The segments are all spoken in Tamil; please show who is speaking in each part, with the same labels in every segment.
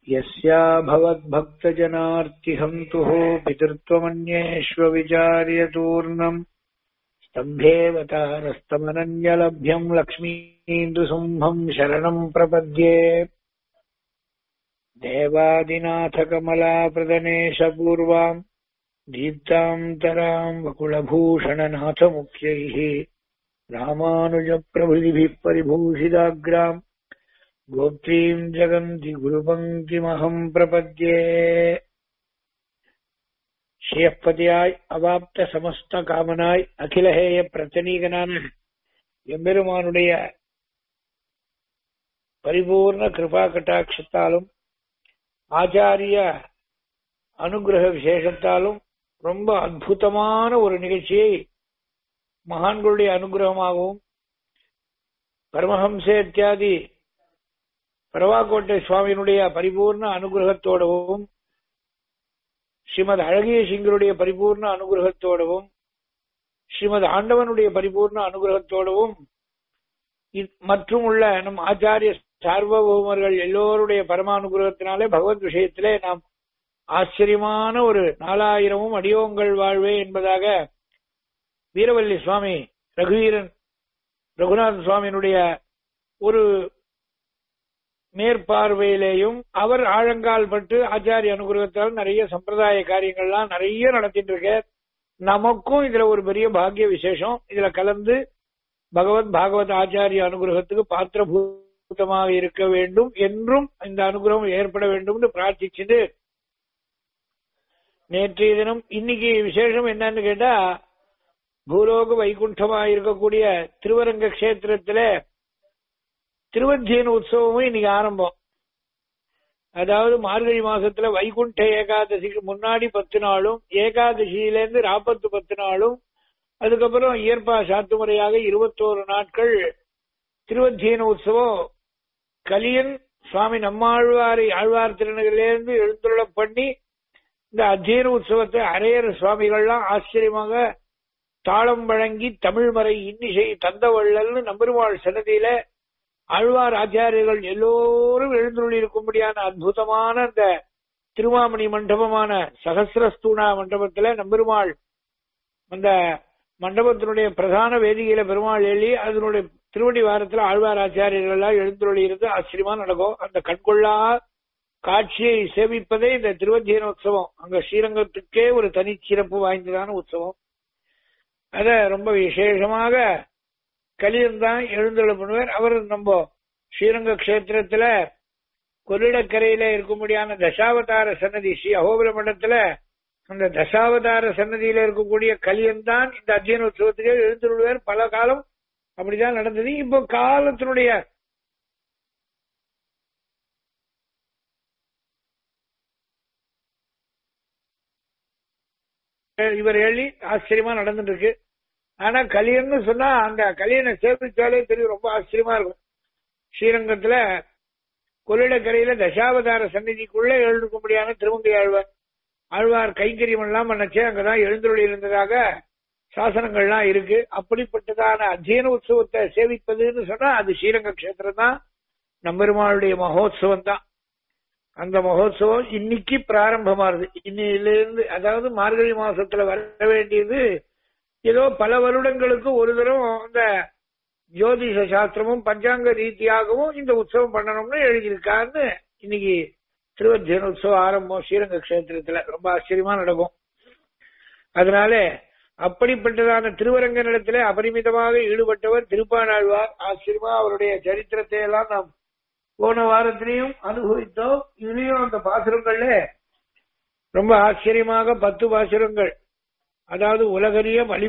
Speaker 1: यस्या भवद्भक्तजनार्तिहन्तुः पितृत्वमन्येष्वविचार्यतूर्णम् स्तम्भेवतारस्तमनन्यलभ्यम् लक्ष्मीन्दुसिंहम् शरणम् प्रपद्ये देवादिनाथकमलाप्रदनेशपूर्वाम् दीप्ताम् वकुलभूषणनाथमुख्यैः रामानुजप्रभृतिभिः परिभूषिताग्राम् गोप्त्रीम् जगन्ति குருபங்கிமகம் பிரபத்யே ஸ்ரீயப்பதியாய் அவாப்த சமஸ்த காமனாய் அகிலஹேய பிரச்சனீகனான எம்பெருமானுடைய பரிபூர்ண கிருபா கட்டாட்சத்தாலும் ஆச்சாரிய அனுகிரக விசேஷத்தாலும் ரொம்ப அற்புதமான ஒரு நிகழ்ச்சியை மகான்களுடைய அனுகிரகமாகவும் பரமஹம்சே இத்தியாதி பரவாக்கோட்டை சுவாமியினுடைய பரிபூர்ண அனுகிரகத்தோடவும் ஸ்ரீமத் அழகிய சிங்கருடைய பரிபூர்ண அனுகிரகத்தோடவும் ஸ்ரீமத் ஆண்டவனுடைய பரிபூர்ண அனுகிரகத்தோடவும் மற்றும் உள்ள நம் ஆச்சாரிய சார்வபௌமர்கள் எல்லோருடைய பரமானுகிரகத்தினாலே பகவத் விஷயத்திலே நாம் ஆச்சரியமான ஒரு நாலாயிரமும் அடியோங்கள் வாழ்வே என்பதாக வீரவல்லி சுவாமி ரகுவீரன் ரகுநாத சுவாமியினுடைய ஒரு மேற்பார்வையிலேயும் அவர் ஆழங்கால் பட்டு ஆச்சாரிய அனுகிரகத்தால் நிறைய சம்பிரதாய காரியங்கள்லாம் நிறைய நடத்திட்டு இருக்க நமக்கும் இதுல ஒரு பெரிய பாக்கிய விசேஷம் இதுல கலந்து பகவத் பாகவத் ஆச்சாரிய அனுகிரகத்துக்கு பாத்திரபூதமாக இருக்க வேண்டும் என்றும் இந்த அனுகிரகம் ஏற்பட வேண்டும் என்று பிரார்த்திச்சுட்டு நேற்றைய தினம் இன்னைக்கு விசேஷம் என்னன்னு கேட்டா பூலோக வைகுண்டமா இருக்கக்கூடிய திருவரங்க கஷேத்திரத்துல திருவத்தியன உற்சவமும் இன்னைக்கு ஆரம்பம் அதாவது மார்கழி மாசத்துல வைகுண்ட ஏகாதசிக்கு முன்னாடி பத்து நாளும் ஏகாதசியிலேருந்து ராப்பத்து பத்து நாளும் அதுக்கப்புறம் இயற்பா சாத்து முறையாக இருபத்தோரு நாட்கள் திருவத்தியன உற்சவம் கலியன் சுவாமி நம்மாழ்வாரை ஆழ்வார் திருநகரிலிருந்து எழுந்துள்ள பண்ணி இந்த அத்தியன உற்சவத்தை அரையர் சுவாமிகள்லாம் ஆச்சரியமாக தாளம் வழங்கி தமிழ்மறை இன்னிசை தந்தவள்ளல்னு நம்பெருமாள் சன்னதியில ஆழ்வார் ஆச்சாரியர்கள் எல்லோரும் எழுந்துள்ளி இருக்கும்படியான அற்புதமான அந்த திருவாமணி மண்டபமான சகசிரஸ்தூணா மண்டபத்துல நம்பெருமாள் அந்த மண்டபத்தினுடைய பிரதான வேதிகையில பெருமாள் எழுதி அதனுடைய திருவடி வாரத்துல ஆழ்வார் ஆச்சாரியர்கள் எல்லாம் எழுந்துள்ளி இருந்து ஆச்சரியமா நடக்கும் அந்த கண்கொள்ளா காட்சியை சேவிப்பதே இந்த திருவத்தியன உற்சவம் அங்க ஸ்ரீரங்கத்துக்கே ஒரு தனி சிறப்பு வாய்ந்ததான உற்சவம் அத ரொம்ப விசேஷமாக கலியன் தான் எழுந்தருள் பண்ணுவார் அவர் நம்ம ஸ்ரீரங்க கஷேத்திரத்துல கொள்ளிடக்கரையில இருக்கும்படியான தசாவதார சன்னதி ஸ்ரீ அகோபுர மண்டலத்துல அந்த தசாவதார சன்னதியில இருக்கக்கூடிய கலியன் தான் இந்த அத்தியன உற்சவத்துக்கே எழுந்துள்ளார் பல காலம் அப்படிதான் நடந்தது இப்போ காலத்தினுடைய இவர் எழுதி ஆச்சரியமா நடந்துட்டு இருக்கு ஆனா கலியன்னு சொன்னா அந்த கலியனை சேவிச்சாலே தெரியும் ரொம்ப ஆச்சரியமா இருக்கும் ஸ்ரீரங்கத்துல கொள்ளிடக்கரையில தசாவதார சந்நிதிக்குள்ள எழுதுக்கும்படியான திருமங்கை ஆழ்வார் ஆழ்வார் கைங்கரியம் எல்லாம் பண்ணச்சே அங்கதான் எழுந்துள்ளி இருந்ததாக சாசனங்கள்லாம் இருக்கு அப்படிப்பட்டதான அத்தியன உற்சவத்தை சேவிப்பதுன்னு சொன்னா அது ஸ்ரீரங்க கஷேத்திரம் தான் நம்பெருமாளுடைய மகோத்சவம் தான் அந்த மகோத்சவம் இன்னைக்கு பிராரம்பமாறுது இன்னையிலிருந்து அதாவது மார்கழி மாசத்துல வர வேண்டியது ஏதோ பல வருடங்களுக்கு ஒரு தரம் அந்த ஜோதிஷ சாஸ்திரமும் பஞ்சாங்க ரீதியாகவும் இந்த உற்சவம் பண்ணணும்னு எழுதியிருக்காருன்னு இன்னைக்கு திருவத்தியன உற்சவம் ஆரம்பம் ஸ்ரீரங்க கஷேத்திரத்துல ரொம்ப ஆச்சரியமா நடக்கும் அதனால அப்படிப்பட்டதான திருவரங்க நிலத்திலே அபரிமிதமாக ஈடுபட்டவர் திருப்பானாழ்வார் ஆச்சரியமா அவருடைய சரித்திரத்தை எல்லாம் நாம் போன வாரத்திலையும் அனுபவித்தோம் இதுலயும் அந்த பாசுரங்கள்ல ரொம்ப ஆச்சரியமாக பத்து பாசுரங்கள் அதாவது உலகறிய வழி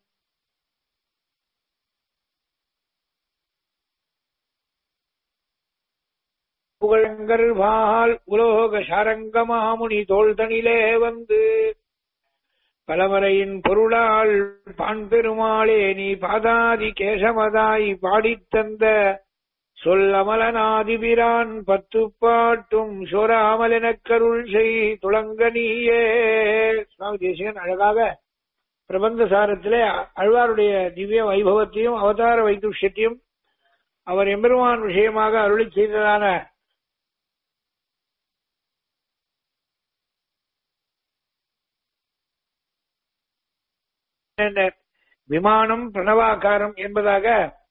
Speaker 1: புகழங்கர் வால் உலோக சரங்க மாமுனி தோல்தனிலே வந்து பலவரையின் பொருளால் பான் பெருமாளே நீ பாதாதி கேசமதாய் பாடித்தந்த சொல்லமலனாதிபிரான் பத்து பாட்டும் சோராமலெனக்கருள் செய் துளங்க நீயே சுவாமி தேசிகன் அழகாக பிரபந்த சாரத்திலே அழ்வாருடைய திவ்ய வைபவத்தையும் அவதார வைத்துஷ்யத்தையும் அவர் எம்பெருமான் விஷயமாக அருளி செய்ததான விமானம் பிரணவாகாரம் என்பதாக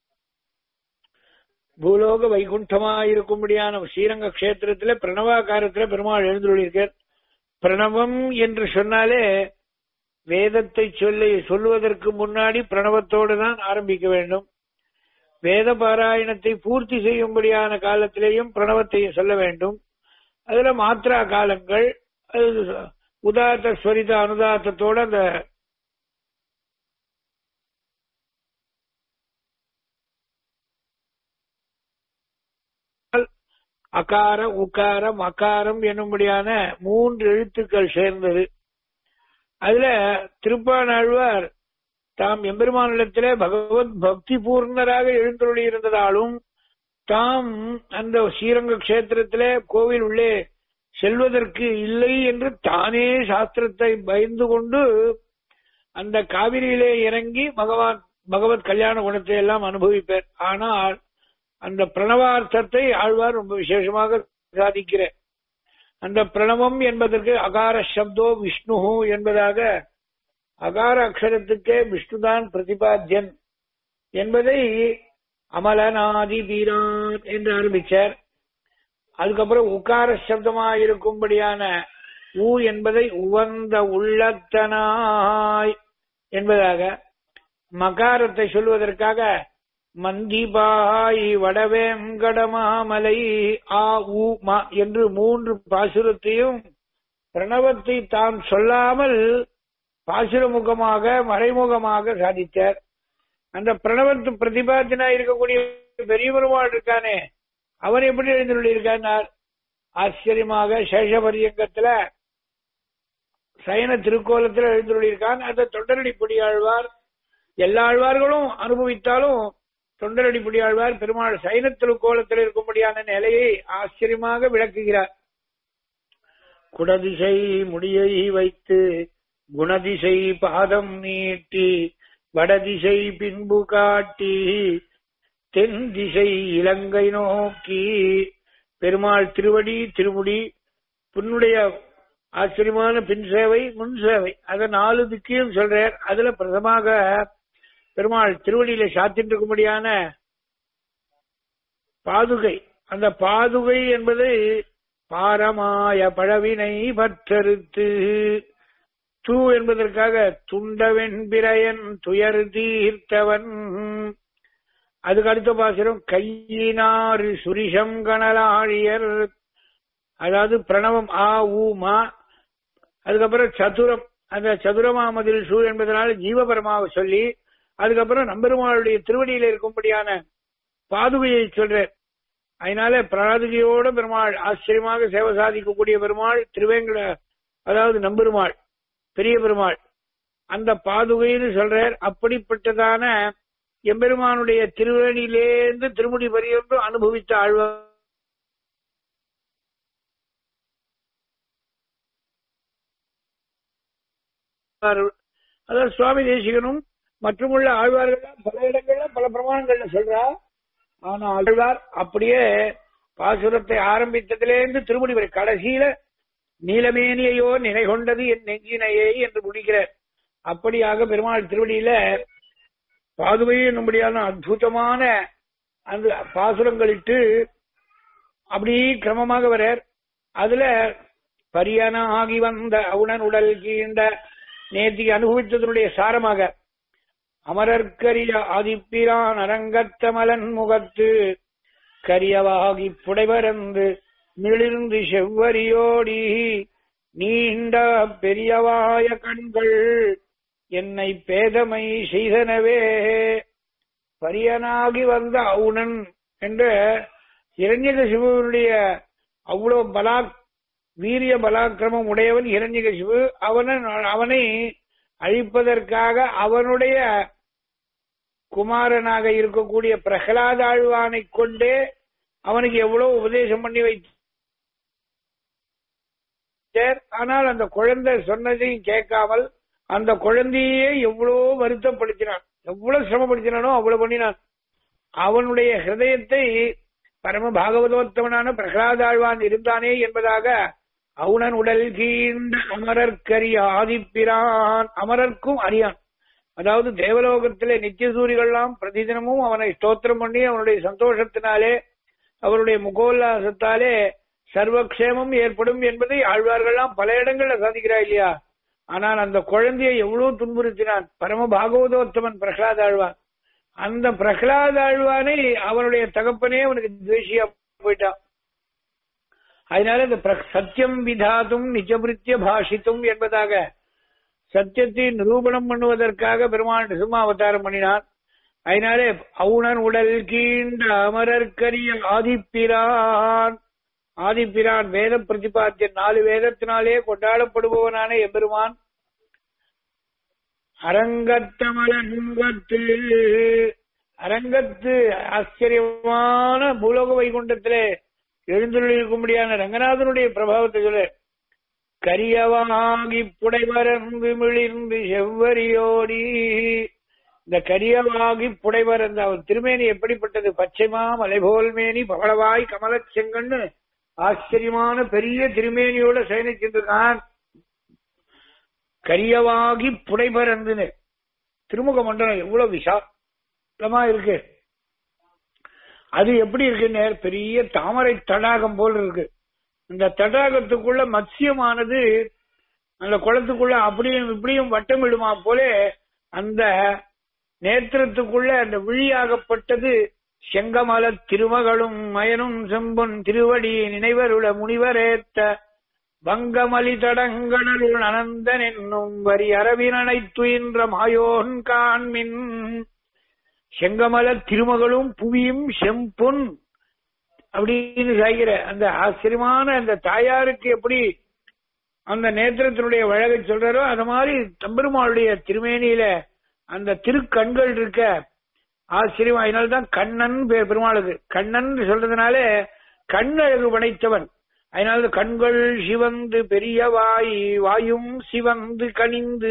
Speaker 1: பூலோக வைகுண்டமா இருக்கும்படியான ஸ்ரீரங்க கஷேத்திரத்துல பிரணவாகாரத்துல பெருமாள் எழுந்துள்ளிருக்கார் பிரணவம் என்று சொன்னாலே வேதத்தை சொல்லி சொல்லுவதற்கு முன்னாடி பிரணவத்தோடு தான் ஆரம்பிக்க வேண்டும் வேத பாராயணத்தை பூர்த்தி செய்யும்படியான காலத்திலேயும் பிரணவத்தை சொல்ல வேண்டும் அதுல மாத்ரா காலங்கள் அது உதாத்த ஸ்வரித அனுதாத்தத்தோட அந்த அகார உக்காரம் அகாரம் என்னும்படியான மூன்று எழுத்துக்கள் சேர்ந்தது அதுல திருப்பானாழ்வார் தாம் எம்பெருமானிடத்திலே பகவத் பக்தி பூர்ணராக எழுந்தருளி இருந்ததாலும் தாம் அந்த ஸ்ரீரங்க கஷேத்திரத்திலே கோவில் உள்ளே செல்வதற்கு இல்லை என்று தானே சாஸ்திரத்தை பயந்து கொண்டு அந்த காவிரியிலே இறங்கி பகவான் பகவத் கல்யாண குணத்தை எல்லாம் அனுபவிப்பார் ஆனால் அந்த பிரணவார்த்தத்தை ஆழ்வார் ரொம்ப விசேஷமாக சாதிக்கிறார் அந்த பிரணவம் என்பதற்கு அகார சப்தோ விஷ்ணு என்பதாக அகார அக்ஷரத்துக்கே விஷ்ணுதான் பிரதிபாத்தியன் என்பதை அமலநாதி வீரான் என்று ஆரம்பிச்சார் அதுக்கப்புறம் உக்கார சப்தமா இருக்கும்படியான ஊ என்பதை உவந்த உள்ளத்தனாய் என்பதாக மகாரத்தை சொல்வதற்காக மந்திபாய் வடவேங்கடமாமலை ஆ உ ம என்று மூன்று பாசுரத்தையும் பிரணவத்தை தான் சொல்லாமல் பாசுரமுகமாக மறைமுகமாக சாதித்தார் அந்த பிரணவத்து பிரதிபாத்தினா இருக்கக்கூடிய பெரிய பெருமாள் இருக்கானே அவன் எப்படி எழுந்துள்ளிருக்கார் ஆச்சரியமாக சேஷபரியங்கத்துல சயன திருக்கோலத்தில் எழுந்துள்ளிருக்கான் அந்த தொண்டரடிப்படி ஆழ்வார் எல்லா ஆழ்வார்களும் அனுபவித்தாலும் தொண்டரடிப்படி ஆழ்வார் பெருமாள் சைன திருக்கோலத்தில் இருக்கும்படியான நிலையை ஆச்சரியமாக விளக்குகிறார் குடதிசை முடியை வைத்து குணதிசை பாதம் நீட்டி வடதிசை பின்பு காட்டி தென் திசை இலங்கை நோக்கி பெருமாள் திருவடி திருமுடி புன்னுடைய ஆச்சரியமான பின் சேவை முன் சேவை அத நாலு திக்கையும் சொல்றார் அதுல பிரதமாக பெருமாள் திருவடியில சாத்திட்டு இருக்கும்படியான பாதுகை அந்த பாதுகை என்பது பாரமாய பழவினை பற்றறுத்து தூ என்பதற்காக துண்டவெண்பிரையன் துயர் தீர்த்தவன் அதுக்கு அடுத்த பாசுரம் கையினாறு சுரிஷம் கணலாழியர் அதாவது பிரணவம் ஆ ஊ மா அதுக்கப்புறம் சதுரம் அந்த சதுரமாமதில் சூ என்பதனால ஜீவபரமாவை சொல்லி அதுக்கப்புறம் நம்பெருமாளுடைய திருவடியில இருக்கும்படியான பாதுகையை சொல்ற அதனால பிராதுகையோட பெருமாள் ஆச்சரியமாக சேவை சாதிக்கக்கூடிய பெருமாள் திருவேங்கட அதாவது நம்பெருமாள் பெரிய பெருமாள் அந்த பாதுகைன்னு சொல்றார் அப்படிப்பட்டதான எம்பெருமானுடைய திருவடியிலேருந்து திருமுடி பரியொன்றும் அனுபவித்த ஆழ்வார் அதாவது சுவாமி தேசிகனும் மற்றும் உள்ள ஆழ்வார்கள் பல இடங்கள்ல பல பிரமாணங்கள்ல சொல்றா ஆனா ஆழ்வார் அப்படியே பாசுரத்தை ஆரம்பித்ததிலேருந்து திருமுடி வரை கடைசியில நீலமேனியையோ நினை கொண்டது என் நெஞ்சினையே என்று முடிக்கிறார் அப்படியாக பெருமாள் திருவடியில பாதுகை என்னும்படியான அற்புதமான அந்த பாசுரங்களிட்டு அப்படி கிரமமாக வரார் அதுல பரியனாகி வந்த அவுணன் உடல் கீண்ட நேர்த்திக்கு அனுபவித்ததனுடைய சாரமாக அமரர்கரிய ஆதிப்பிரான் அரங்கத்தமலன் முகத்து கரியவாகி புடைபரந்து மிளிர்ந்து செவ்வரியோடி நீண்ட பெரியவாய கண்கள் என்னை பேதமை செய்தனவே பரியனாகி வந்த அவுணன் என்ற இரண்யக சிவனுடைய அவ்வளவு பலா வீரிய பலாக்கிரமம் உடையவன் இரண்யக சிவு அவனை அவனை அழிப்பதற்காக அவனுடைய குமாரனாக இருக்கக்கூடிய பிரகலாத ஆழ்வானை கொண்டே அவனுக்கு எவ்வளவு உபதேசம் பண்ணி வைத்தார் ஆனால் அந்த குழந்தை சொன்னதையும் கேட்காமல் அந்த குழந்தையே எவ்வளவு வருத்தப்படுத்தினான் எவ்வளவு சிரமப்படுத்தினானோ அவ்வளவு பண்ணினான் அவனுடைய ஹிருதயத்தை பரம பாகவதோத்தவனான பிரகலாதாழ்வான் இருந்தானே என்பதாக அவுணன் உடல் கீண்ட அமரர்க்கரிய ஆதிப்பிரான் அமரர்க்கும் அறியான் அதாவது தேவலோகத்திலே நித்திய சூரிகள்லாம் பிரதிதினமும் அவனை ஸ்தோத்திரம் பண்ணி அவனுடைய சந்தோஷத்தினாலே அவருடைய முகோல்லாசத்தாலே சர்வக்ஷேமம் ஏற்படும் என்பதை ஆழ்வார்கள்லாம் பல இடங்கள்ல சாதிக்கிறா இல்லையா ஆனால் அந்த குழந்தையை எவ்வளவு துன்புறுத்தினான் பரம பாகவதோத்தமன் பிரகலாத ஆழ்வான் அந்த பிரகலாத ஆழ்வானை அவனுடைய தகப்பனே அவனுக்கு துவேஷியா போயிட்டான் அதனால இந்த பிர- சத்தியம் விதாதும் நிஜபிருத்திய பாஷித்தும் என்பதாக சத்தியத்தை நிரூபணம் பண்ணுவதற்காக பெருமாள் நிசுமா அவதாரம் பண்ணினான் அதனாலே அவுணன் உடல் கீண்ட அமரர்கரிய ஆதிப்பிரான் ஆதிப்பிரான் வேத பிரதிபாத்தியன் நாலு வேதத்தினாலே கொண்டாடப்படுபவனான எம்பெருமான் அரங்கத்தமலங்கத்து அரங்கத்து ஆச்சரியமான பூலோக வைகுண்டத்திலே எழுந்துள்ளிருக்கும்படியான ரங்கநாதனுடைய பிரபாவத்தை சொல்லு கரியவாகி புடைவரந்து மிளிர்ந்து செவ்வரியோடி இந்த கரியவாகி புடைவரந்து அவன் திருமேனி எப்படிப்பட்டது பச்சைமா மலைபோல் மேனி பவளவாய் கமலச் செங்கண்ணு ஆச்சரியமான பெரிய திருமேனியோட சயனிச்சிருக்கான் கரியவாகி புடைபரந்துன்னு திருமுக மண்டலம் எவ்வளவு விசாலமா இருக்கு அது எப்படி இருக்குன்னு பெரிய தாமரை தடாகம் போல் இருக்கு இந்த தடாகத்துக்குள்ள மத்சியமானது அந்த குளத்துக்குள்ள அப்படியும் இப்படியும் வட்டமிடுமா போலே அந்த நேத்திரத்துக்குள்ள அந்த விழியாகப்பட்டது செங்கமல திருமகளும் மயனும் செம்பொன் திருவடி நினைவருள முனிவரேத்த வங்கமலி தடங்கடலுள் அனந்தன் என்னும் வரி அரவினனை துயின்ற மாயோன் காண்மின் செங்கமல திருமகளும் புவியும் செம்பொன் அப்படின்னு சாய்கிற அந்த ஆச்சரியமான அந்த தாயாருக்கு எப்படி அந்த நேத்திரத்தினுடைய வழகை சொல்றாரோ அது மாதிரி தம்பெருமாளுடைய திருமேனியில அந்த திருக்கண்கள் இருக்க ஆச்சரியம் அதனால்தான் கண்ணன் பேர் பெருமாளுக்கு கண்ணன் சொல்றதுனால கண்ணழகு படைத்தவன் அதனால கண்கள் சிவந்து பெரிய வாய் வாயும் சிவந்து கனிந்து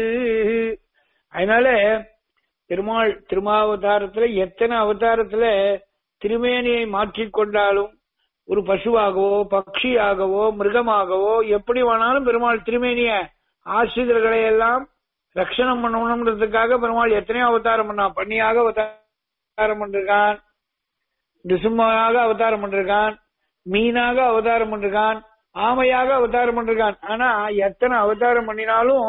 Speaker 1: அதனால திருமால் திருமாவதாரத்துல எத்தனை அவதாரத்துல திருமேனியை மாற்றிக்கொண்டாலும் ஒரு பசுவாகவோ பட்சியாகவோ மிருகமாகவோ எப்படி வேணாலும் பெருமாள் திருமேனிய ஆசிரியர்களை எல்லாம் ரட்சணம் பண்ணணும்ன்றதுக்காக பெருமாள் எத்தனையோ அவதாரம் பண்ணா பண்ணியாக அவதாரம் பண்ணிருக்கான் நிசும்மாக அவதாரம் பண்ணிருக்கான் மீனாக அவதாரம் பண்ணிருக்கான் ஆமையாக அவதாரம் பண்ணிருக்கான் ஆனா எத்தனை அவதாரம் பண்ணினாலும்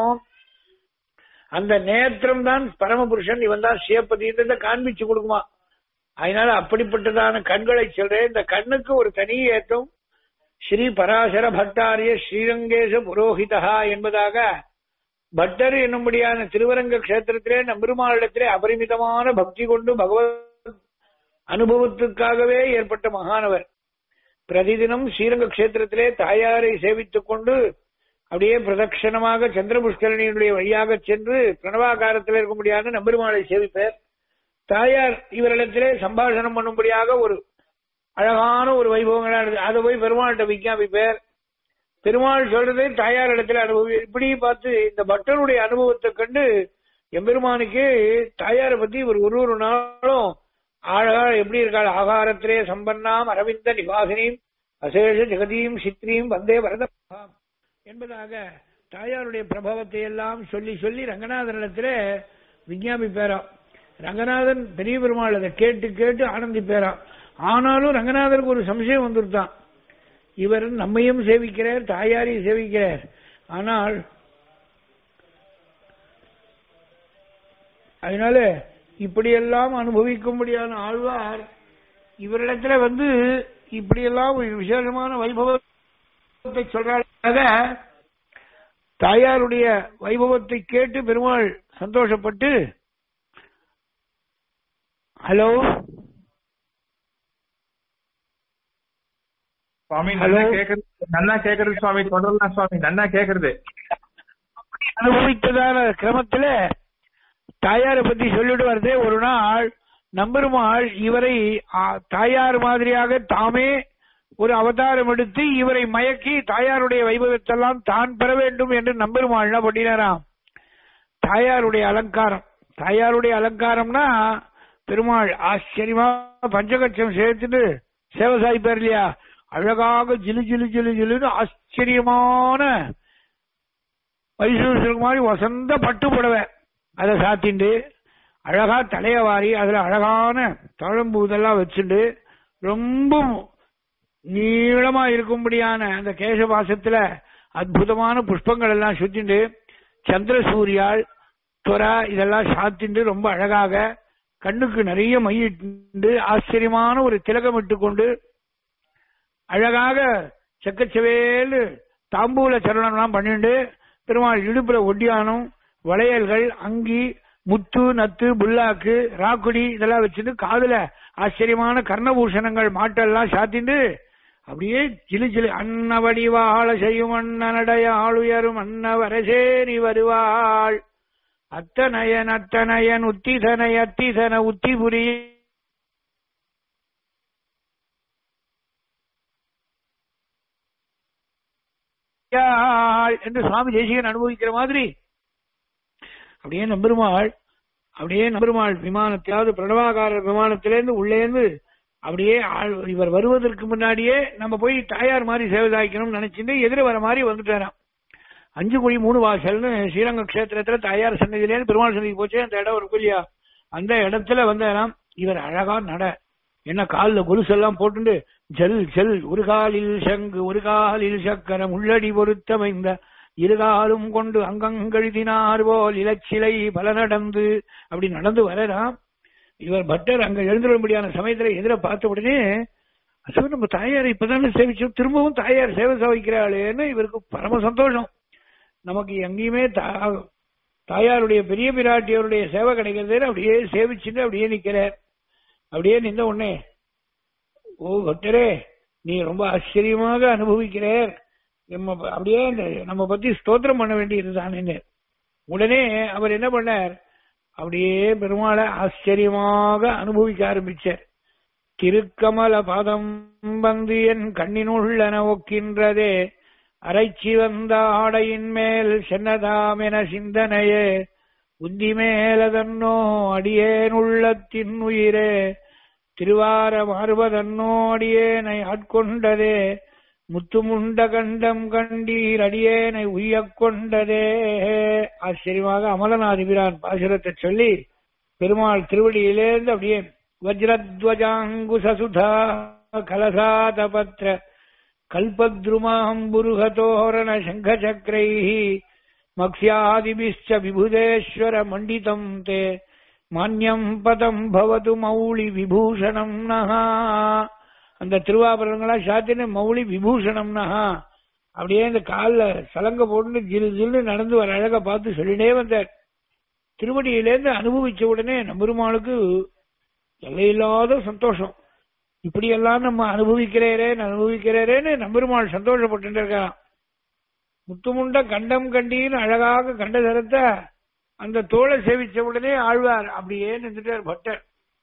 Speaker 1: அந்த நேத்திரம் தான் பரமபுருஷன் இவன் தான் சிவபதின்றத காண்பிச்சு கொடுக்குமா அதனால அப்படிப்பட்டதான கண்களை சொல்றேன் இந்த கண்ணுக்கு ஒரு தனி ஏற்றம் ஸ்ரீ பராசர பட்டாரிய ஸ்ரீரங்கேச புரோஹிதா என்பதாக பட்டர் என்னும்படியான திருவரங்க கஷேத்திரத்திலே நம்பெருமாளிடத்திலே அபரிமிதமான பக்தி கொண்டு பகவத் அனுபவத்துக்காகவே ஏற்பட்ட மகானவர் பிரதிதினம் ஸ்ரீரங்க கஷேத்திரத்திலே தாயாரை சேவித்துக் கொண்டு அப்படியே பிரதட்சணமாக சந்திர புஷ்கரணியினுடைய வழியாக சென்று பிரணவாகாரத்தில் இருக்க முடியாத நம்பெருமாளை சேவிப்பார் தாயார் இவரிடத்திலே சம்பாஷணம் பண்ணும்படியாக ஒரு அழகான ஒரு வைபவங்களா இருக்கு அதை போய் பெருமாள்கிட்ட விஞ்ஞாபிப்பார் பெருமாள் சொல்றதை தாயார் இடத்துல அனுபவி இப்படி பார்த்து இந்த பக்தனுடைய அனுபவத்தை கண்டு எம்பெருமானுக்கு தாயாரை பத்தி ஒரு ஒரு ஒரு நாளும் அழகா எப்படி இருக்காள் ஆகாரத்திலே சம்பன்னாம் அரவிந்த நிவாசினியும் அசேஷ ஜெகதியும் சித்ரியும் வந்தே வரத என்பதாக தாயாருடைய பிரபாவத்தை எல்லாம் சொல்லி சொல்லி ரங்கநாதனிடத்திலே விஞ்ஞாபிப்பேராம் ரங்கநாதன் பெரிய பெருமாள் அதை கேட்டு கேட்டு ஆனந்திப்பேராம் ஆனாலும் ரங்கநாதருக்கு ஒரு சம்சயம் வந்துருத்தான் இவர் நம்மையும் சேவிக்கிறார் தாயாரையும் சேவிக்கிறார் ஆனால் அதனால இப்படியெல்லாம் அனுபவிக்கும்படியான ஆழ்வார் இவரிடத்துல வந்து இப்படியெல்லாம் ஒரு விசேஷமான வைபவத்தை சொல்றாங்க தாயாருடைய வைபவத்தை கேட்டு பெருமாள் சந்தோஷப்பட்டு ஹலோ
Speaker 2: சுவாமி
Speaker 1: Hello.
Speaker 2: நன்னா கேக்குறது நன்னா கேக்குறது சுவாமி தொடரலாம் சுவாமி நன்னா கேக்குறது
Speaker 1: அனுபவித்ததான கிரமத்துல தாயாரை பத்தி சொல்லிட்டு வருதே ஒரு நாள் நம்பெருமாள் இவரை ஆ, தாயார் மாதிரியாக தாமே ஒரு அவதாரம் எடுத்து இவரை மயக்கி தாயாருடைய வைபவத்தெல்லாம் தான் பெற வேண்டும் என்று நம்பெருமாள் என்ன பண்ணினாராம் தாயாருடைய அலங்காரம் தாயாருடைய அலங்காரம்னா பெருமாள் ஆச்சரியமா பஞ்சகட்சம் சேர்த்துட்டு சேவை சாய்ப்பார் இல்லையா அழகாக ஜிலு ஜிலு ஜிலு ஜிலுன்னு ஆச்சரியமான மைசூர் சில்க் மாதிரி வசந்த பட்டு புடவை அதை சாத்திண்டு அழகா தலைய வாரி அதுல அழகான தழம்பு இதெல்லாம் வச்சுண்டு ரொம்ப நீளமா இருக்கும்படியான அந்த கேசபாசத்துல அற்புதமான புஷ்பங்கள் எல்லாம் சுத்திண்டு சந்திர சூரியால் துரா இதெல்லாம் சாத்திண்டு ரொம்ப அழகாக கண்ணுக்கு நிறைய மையிட்டு ஆச்சரியமான ஒரு திலகம் கொண்டு அழகாக செக்கச்சவேலு தாம்பூல சரணம்லாம் பண்ணிண்டு பெருமாள் இடுப்புல ஒட்டியானம் வளையல்கள் அங்கி முத்து நத்து புல்லாக்கு ராக்குடி இதெல்லாம் வச்சுட்டு காதுல ஆச்சரியமான கர்ணபூஷணங்கள் மாட்டெல்லாம் சாத்திண்டு அப்படியே ஜிலு ஜிலு அன்னவடி வாழ செய்யும் அண்ணனடைய ஆளுயரும் அன்னவரசேரி வருவாள் அத்தனையன் அத்தனையன் உத்திதனை அத்திதன உத்திபுரி என்று சுவாமி தேசிகன் அனுபவிக்கிற மாதிரி அப்படியே நம்பெருமாள் அப்படியே நம்பெருமாள் விமானத்தையாவது பிரணவாகாரர் விமானத்திலேருந்து உள்ளேந்து அப்படியே ஆள்- இவர் வருவதற்கு முன்னாடியே நம்ம போய் தாயார் மாதிரி சேவை சாய்க்கணும்னு நினைச்சிட்டு எதிர வர மாதிரி வந்துட்டாராம் அஞ்சு குழி மூணு வாசல்னு ஸ்ரீரங்க கஷேத்திரத்துல தாயார் சன்னதியிலேருந்து பெருமாள் சன்னதிக்கு போச்சு அந்த இடம் இருக்கும் இல்லையா அந்த இடத்துல வந்தாராம் இவர் அழகா நட என்ன கால்ல கொலுசெல்லாம் போட்டுண்டு ஜல் ஜல் ஒரு காலில் சங்கு ஒரு காலில் சக்கரம் உள்ளடி பொருத்தமைந்த இருகாலும் கொண்டு அங்கங்கழுதினார் போல் இலச்சிலை பல நடந்து அப்படி நடந்து வரலாம் இவர் பட்டர் அங்க எழுந்துள்ளபடியான சமயத்துல எதிர பார்த்த உடனே ஐயோ நம்ம தாயார் இப்பதானே சேவிச்சோம் திரும்பவும் தாயார் சேவை சாவிக்கிறாளேன்னு இவருக்கு பரம சந்தோஷம் நமக்கு எங்கேயுமே தா- தாயாருடைய பெரிய பிராட்டியருடைய சேவை கிடைக்கிறது அப்படியே சேவிச்சுட்டு அப்படியே நிக்கிறார் அப்படியே நின்ற உடனே ஓ பக்தரே நீ ரொம்ப ஆச்சரியமாக அனுபவிக்கிறார் நம்ம ப- அப்படியே இந்த நம்ம பத்தி ஸ்தோத்திரம் பண்ண வேண்டியதுதான் உடனே அவர் என்ன பண்ணார் அப்படியே பெருமாளை ஆச்சரியமாக அனுபவிக்க ஆரம்பிச்சார் திருக்கமல பாதம் வந்து என் கண்ணினுள்ளன ஒக்கின்றதே அரைச்சி வந்த ஆடையின் மேல் சென்னதாமென சிந்தனையே உந்தி மேலதன்னோ அடியேனுள்ளத்தின் உயிரே திருவார மாறுவதன்னோ அடியேனை ஆட்கொண்டதே முத்துமுண்ட கண்டம் கண்டீர் அடியேனை உய்யக் கொண்டதே ஆச்சரியமாக அமலநாதிபிரான் பாசுரத்தை சொல்லி பெருமாள் திருவடியிலேருந்து அப்படியே வஜ்ரத்வஜாங்குசசுதா கலசாதபத்ர கல்பத்ருமாம்புருகதோரண சங்கச்சக்ரைः மக்ஸ்யாதிபிश्च விபுதேஸ்வர மண்டிதம் தே மான்யம் பதம் பவது மௌளி விபூஷணம் நகா அந்த திருவாபரணங்களா சாத்தின மௌளி விபூஷணம் நகா அப்படியே இந்த கால்ல சலங்க போட்டு ஜில் ஜில்னு நடந்து வர அழக பார்த்து சொல்லிட்டே வந்தார் திருவடியிலேருந்து அனுபவிச்ச உடனே நம்பெருமாளுக்கு எல்லையில்லாத சந்தோஷம் இப்படி எல்லாம் நம்ம அனுபவிக்கிறேரே அனுபவிக்கிறேரேன்னு நம்பெருமாள் சந்தோஷப்பட்டு இருக்கான் முத்துமுண்ட கண்டம் கண்டின்னு அழகாக கண்ட தரத்தை அந்த தோளை சேவிச்ச உடனே ஆழ்வார் அப்படியே நின்றுட்டார் பட்டர்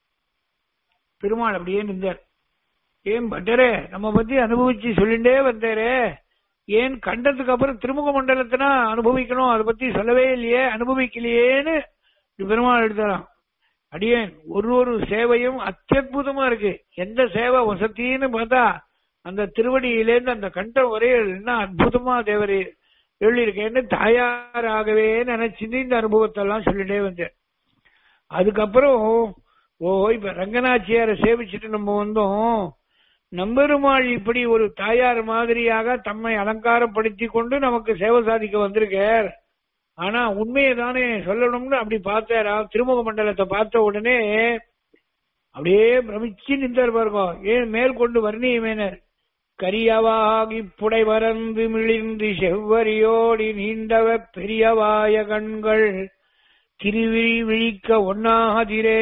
Speaker 1: பெருமாள் அப்படியே நின்றார் ஏன் பட்டரே நம்ம பத்தி அனுபவிச்சு சொல்லிண்டே வந்தாரே ஏன் கண்டதுக்கு அப்புறம் திருமுக மண்டலத்தினா அனுபவிக்கணும் அதை பத்தி சொல்லவே இல்லையே அனுபவிக்கலையேன்னு பெருமாள் எடுத்தாராம் அடியேன் ஒரு ஒரு சேவையும் அத்தியுதமா இருக்கு எந்த சேவை வசத்தின்னு பார்த்தா அந்த திருவடியிலேருந்து அந்த கண்டம் வரையில் என்ன அற்புதமா தேவரே எழுதியிருக்கேன்னு தாயாராகவே நினைச்சிருந்து இந்த அனுபவத்தை எல்லாம் சொல்லிட்டே வந்தேன் அதுக்கப்புறம் ஓ இப்ப ரங்கநாச்சியாரை சேவிச்சுட்டு நம்ம வந்தோம் நம்பெருமாள் இப்படி ஒரு தாயார் மாதிரியாக தம்மை அலங்காரப்படுத்தி கொண்டு நமக்கு சேவை சாதிக்க வந்திருக்கார் ஆனா உண்மையை தானே சொல்லணும்னு அப்படி பார்த்தாரா திருமுக மண்டலத்தை பார்த்த உடனே அப்படியே பிரமிச்சு நின்றார் பாருங்க ஏன் மேல் கொண்டு வர்ணியமேனர் கரியவாகி புடை பறந்து மிளிர்ந்து செவ்வரியோடி நீண்டவ பெரியவாய கண்கள் திருவிழி விழிக்க ஒன்னாதிரே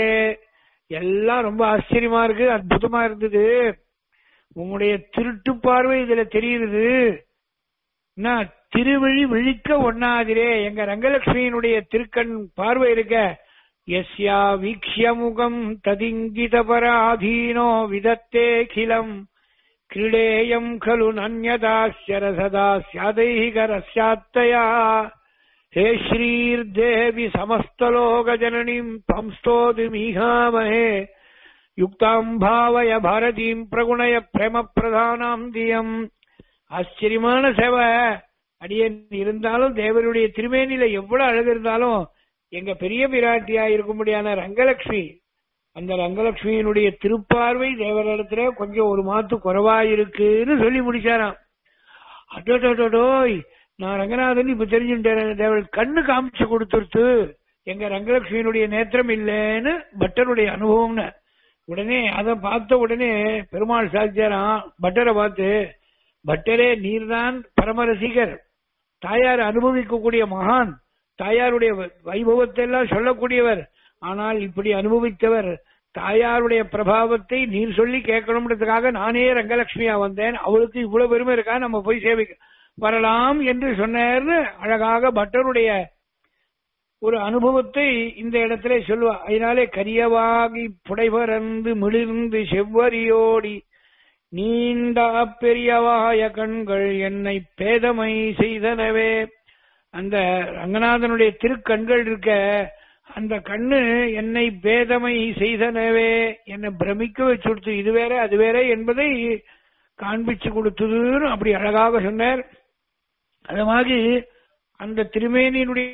Speaker 1: எல்லாம் ரொம்ப ஆச்சரியமா இருக்கு அற்புதமா இருந்தது உங்களுடைய திருட்டு பார்வை இதுல தெரியுது என்ன திருவிழி விழிக்க ஒண்ணாதிரே எங்க ரங்கலட்சுமியினுடைய திருக்கண் பார்வை இருக்க எஸ்யா வீக்ஷமுகம் ததிங்கித பராதீனோ விதத்தே கிலம் கிரீடேயம் खलु நன்யதாஸ்ய ரசதா ஸ்யாதைகரஸ்யாத்தயா ஹே ஸ்ரீர்தேவி சமஸ்தலோக ஜனனிம் தம் ஸ்தோதுமீகாமஹே யுக்தாம் பாவய பாரதீம் பிரகுணய பிரேம பிரதானாம் தியம் ஆச்சரியமான சேவை அடியேன் இருந்தாலும் தேவருடைய திருமேனில எவ்வளவு அழகு இருந்தாலும் எங்க பெரிய பிராட்டியா இருக்கும்படியான ரங்கலட்சுமி அந்த ரங்கலட்சுமியினுடைய திருப்பார்வை தேவரிடத்துல கொஞ்சம் ஒரு மாத்து குறைவா இருக்குன்னு சொல்லி முடிச்சாராம் அடோடோடோய் நான் ரங்கநாதன் இப்ப தெரிஞ்சுட்டேன் தேவர் கண்ணு காமிச்சு கொடுத்துருத்து எங்க ரங்கலட்சுமியினுடைய நேத்திரம் இல்லைன்னு பட்டருடைய அனுபவம்னு உடனே அதை பார்த்த உடனே பெருமாள் சாதிச்சாராம் பட்டரை பார்த்து பட்டரே நீர்தான் பரமரசிகர் தாயார் அனுபவிக்கக்கூடிய மகான் தாயாருடைய வைபவத்தை எல்லாம் சொல்லக்கூடியவர் ஆனால் இப்படி அனுபவித்தவர் தாயாருடைய பிரபாவத்தை நீர் சொல்லி கேட்கணும்ன்றதுக்காக நானே ரங்கலட்சுமியா வந்தேன் அவளுக்கு இவ்வளவு பெருமை இருக்கா நம்ம போய் சேவிக்க வரலாம் என்று சொன்னார்னு அழகாக பட்டருடைய ஒரு அனுபவத்தை இந்த இடத்துல சொல்லுவா அதனாலே கரியவாகி புடைபரந்து மிளிர்ந்து செவ்வரியோடி நீண்ட பெரியவாய கண்கள் என்னை பேதமை செய்தனவே அந்த ரங்கநாதனுடைய திருக்கண்கள் இருக்க அந்த கண்ணு என்னை பேதமை செய்தனவே என்னை பிரமிக்க வச்சுடுத்து இது வேற அது வேற என்பதை காண்பிச்சு கொடுத்ததுன்னு அப்படி அழகாக சொன்னார் அது மாதிரி அந்த திருமேனியினுடைய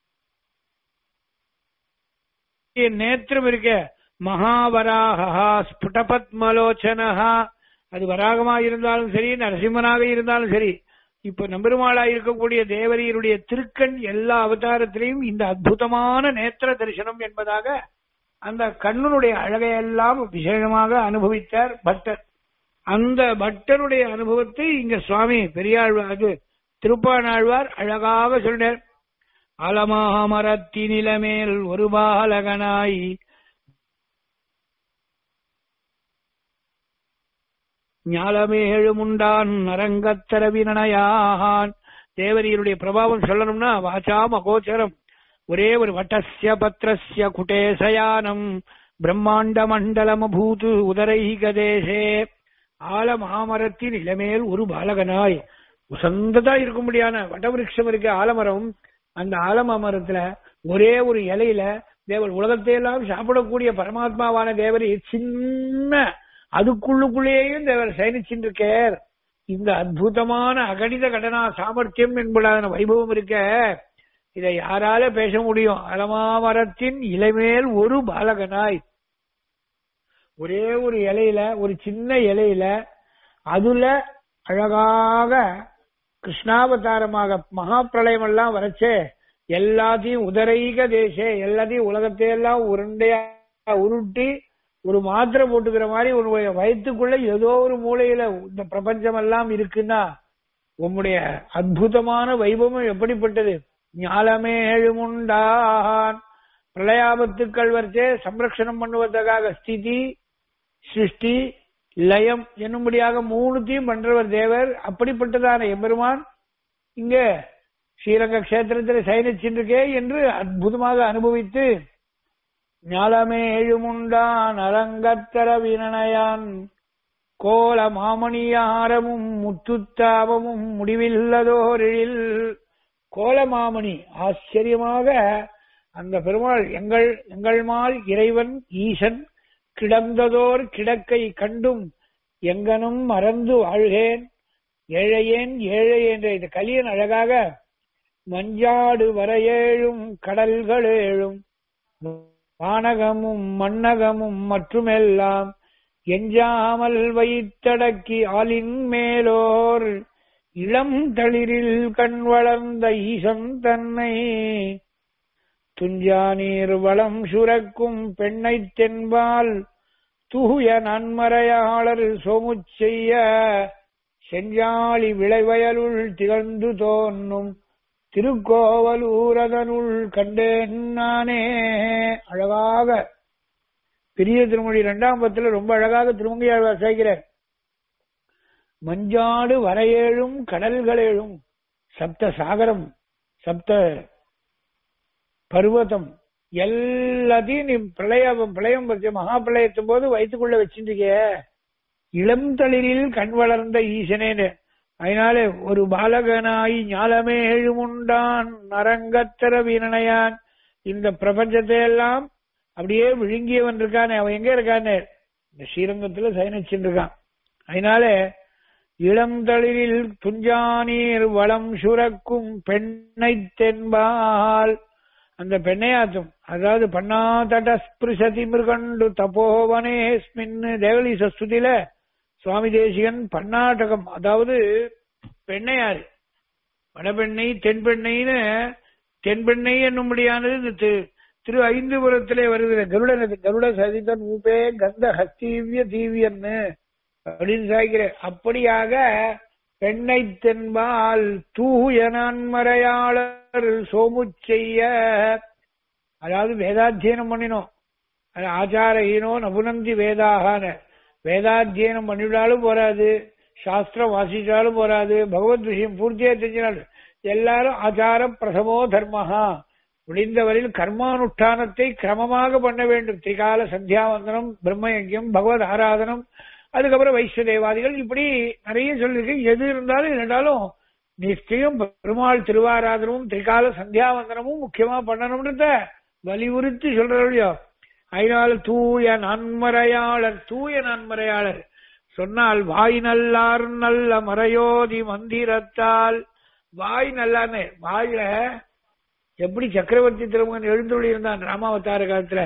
Speaker 1: நேத்திரம் இருக்க மகாவராகா ஸ்புடபத்மலோச்சனஹா அது வராகமா இருந்தாலும் சரி நரசிம்மனாக இருந்தாலும் சரி இப்ப நம்பெருமாளா இருக்கக்கூடிய தேவரியருடைய திருக்கண் எல்லா அவதாரத்திலையும் இந்த அற்புதமான நேத்திர தரிசனம் என்பதாக அந்த கண்ணனுடைய அழகையெல்லாம் விசேஷமாக அனுபவித்தார் பட்டர் அந்த பட்டருடைய அனுபவத்தை இங்க சுவாமி பெரியாழ்வார் அது திருப்பானாழ்வார் அழகாக சொன்னார் அலமாமரத்தினிலமேல் ஒரு பாலகனாய் ஞாலமேழுமுண்டான் நரங்கத்தரவினயான் தேவரியருடைய பிரபாவம் சொல்லணும்னா வாசாம் அகோச்சரம் ஒரே ஒரு வட்டஸ்ய பத்ரஸ்ய குட்டேசயானம் பிரம்மாண்ட மண்டலமபூது உதரைக தேசே ஆலமாமரத்தின் இளமேல் ஒரு பாலகனாய் உசந்ததா இருக்கும்படியான வடவிருஷம் இருக்க ஆலமரம் அந்த ஆலமரத்துல ஒரே ஒரு இலையில தேவர் உலகத்தை எல்லாம் சாப்பிடக்கூடிய பரமாத்மாவான தேவரை சின்ன அதுக்குள்ளுக்குள்ளேயும் தேவர் சயனிச்சுட்டு இருக்கார் இந்த அற்புதமான அகணித கடனா சாமர்த்தியம் என்பதான வைபவம் இருக்க இதை யாரால பேச முடியும் அலமாமரத்தின் இலைமேல் ஒரு பாலகனாய் ஒரே ஒரு இலையில ஒரு சின்ன இலையில அதுல அழகாக கிருஷ்ணாவதாரமாக மகா பிரளயம் எல்லாம் வரச்சே எல்லாத்தையும் உதரைக தேசே எல்லாத்தையும் உலகத்தையெல்லாம் உருண்டையா உருட்டி ஒரு மாத்திரை போட்டுக்கிற மாதிரி உன்னுடைய வயிற்றுக்குள்ள ஏதோ ஒரு மூலையில இந்த பிரபஞ்சம் எல்லாம் இருக்குன்னா உம்முடைய அற்புதமான வைபவம் எப்படிப்பட்டது ஞாலமே எழுமுண்டான் பிரளயாபத்துக்கள் வரைச்சே சம்ரக்ஷணம் பண்ணுவதற்காக ஸ்திதி சிருஷ்டி லயம் என்னும்படியாக மூணுத்தையும் பண்றவர் தேவர் அப்படிப்பட்டதான எம்பெருமான் இங்க ஸ்ரீரங்க கஷேத்திரத்தில் சயனிச்சின்றிருக்கே என்று அற்புதமாக அனுபவித்து ஞாலமே எழுமுண்டான் அரங்கத்தர வீணனையான் கோல மாமணியாரமும் முத்துத்தாபமும் முடிவில்லதோரில் கோலமாமணி ஆச்சரியமாக அந்த பெருமாள் எங்கள் எங்கள் மால் இறைவன் ஈசன் கிடந்ததோர் கிடக்கை கண்டும் எங்கனும் மறந்து வாழ்கேன் ஏழையேன் ஏழை என்ற இந்த கலியன் அழகாக மஞ்சாடு வரையேழும் கடல்களேழும் வானகமும் மண்ணகமும் மற்றுமெல்லாம் எஞ்சாமல் வைத்தடக்கி ஆலின் மேலோர் இளம் தளிரில் கண் வளர்ந்த ஈசன் தன்னை துஞ்சா நீர் வளம் சுரக்கும் பெண்ணை தென்பால் தூய நன்மறையாளர் சோமுச் செய்ய செஞ்சாளி விளைவயலுள் திகழ்ந்து தோன்னும் திருக்கோவலூரதனுள் கண்டேன் நானே அழகாக பெரிய திருமொழி இரண்டாம் பத்துல ரொம்ப அழகாக திருமங்கையாழ்வார் சேர்க்கிறார் மஞ்சாடு வரையேழும் கடல்களேழும் சப்த சாகரம் சப்த பர்வதம் எல்லாத்தையும் நீ பிரளயம் பிரளயம் பற்றி மகா பிரளயத்தும் போது வைத்துக்குள்ள வச்சிருக்க இளம் தளிரில் கண் வளர்ந்த ஈசனேன்னு அதனால ஒரு பாலகனாய் ஞாலமே எழுமுண்டான் நரங்கத்தர வீணனையான் இந்த பிரபஞ்சத்தை எல்லாம் அப்படியே விழுங்கியவன் இருக்கானே அவன் எங்க இருக்கானே இந்த ஸ்ரீரங்கத்துல சயனிச்சுட்டு இருக்கான் அதனால இளம் தளிரில் துஞ்சானீர் வளம் சுரக்கும் பெண்ணை தென்பால் அந்த பெண்ணையாத்தும் அதாவது பண்ணாதட ஸ்பிருசதி மிருகண்டு தபோவனேஸ்மின் தேவலி சஸ்துதியில சுவாமி தேசிகன் பன்னாட்டகம் அதாவது பெண்ணையாறு வடபெண்ணை தென்பெண்ணைன்னு தென்பெண்ணை என்னும்படியானது இந்த திரு- திரு ஐந்துபுரத்திலே வருகிற கருடன் கருட சதிதன் ஊபே கந்த ஹஸ்தீவிய தீவியன்னு அப்படின்னு சாய்க்கிற அப்படியாக பெண்ணை தென்பால் தூய நான்மறையாளர் சோமு செய்ய அதாவது வேதாத்தியனம் பண்ணினோம் அது ஆச்சாரஹீனோ நபுனந்தி வேதாகான வேதாத்தியனம் பண்ணிவிட்டாலும் போராது சாஸ்திரம் வாசிச்சாலும் போராது பகவத் விஷயம் பூர்த்தியா தெரிஞ்சாலும் எல்லாரும் ஆச்சார பிரசமோ தர்மஹா முடிந்தவரையில் கர்மானுஷ்டானத்தை கிரமமாக பண்ண வேண்டும் திரிகால சந்தியாவந்தனம் பிரம்மயஜம் பகவத் ஆராதனம் அதுக்கப்புறம் வைஸ்வதேவாதிகள் இப்படி நிறைய சொல்லிருக்கு எது இருந்தாலும் இருந்தாலும் நிச்சயம் பெருமாள் திருவாராதனமும் திரிகால சந்தியாவந்தனமும் முக்கியமா பண்ணணும்ன்றத வலியுறுத்தி சொல்றோம் அதனால தூய நன்மறையாளர் தூய நன்மறையாளர் சொன்னால் வாய் நல்லார் நல்ல மறையோதி மந்திரத்தால் வாய் நல்லான்னு வாயில எப்படி சக்கரவர்த்தி திருமகன் எழுந்துள்ளி இருந்தான் ராமாவதார காலத்துல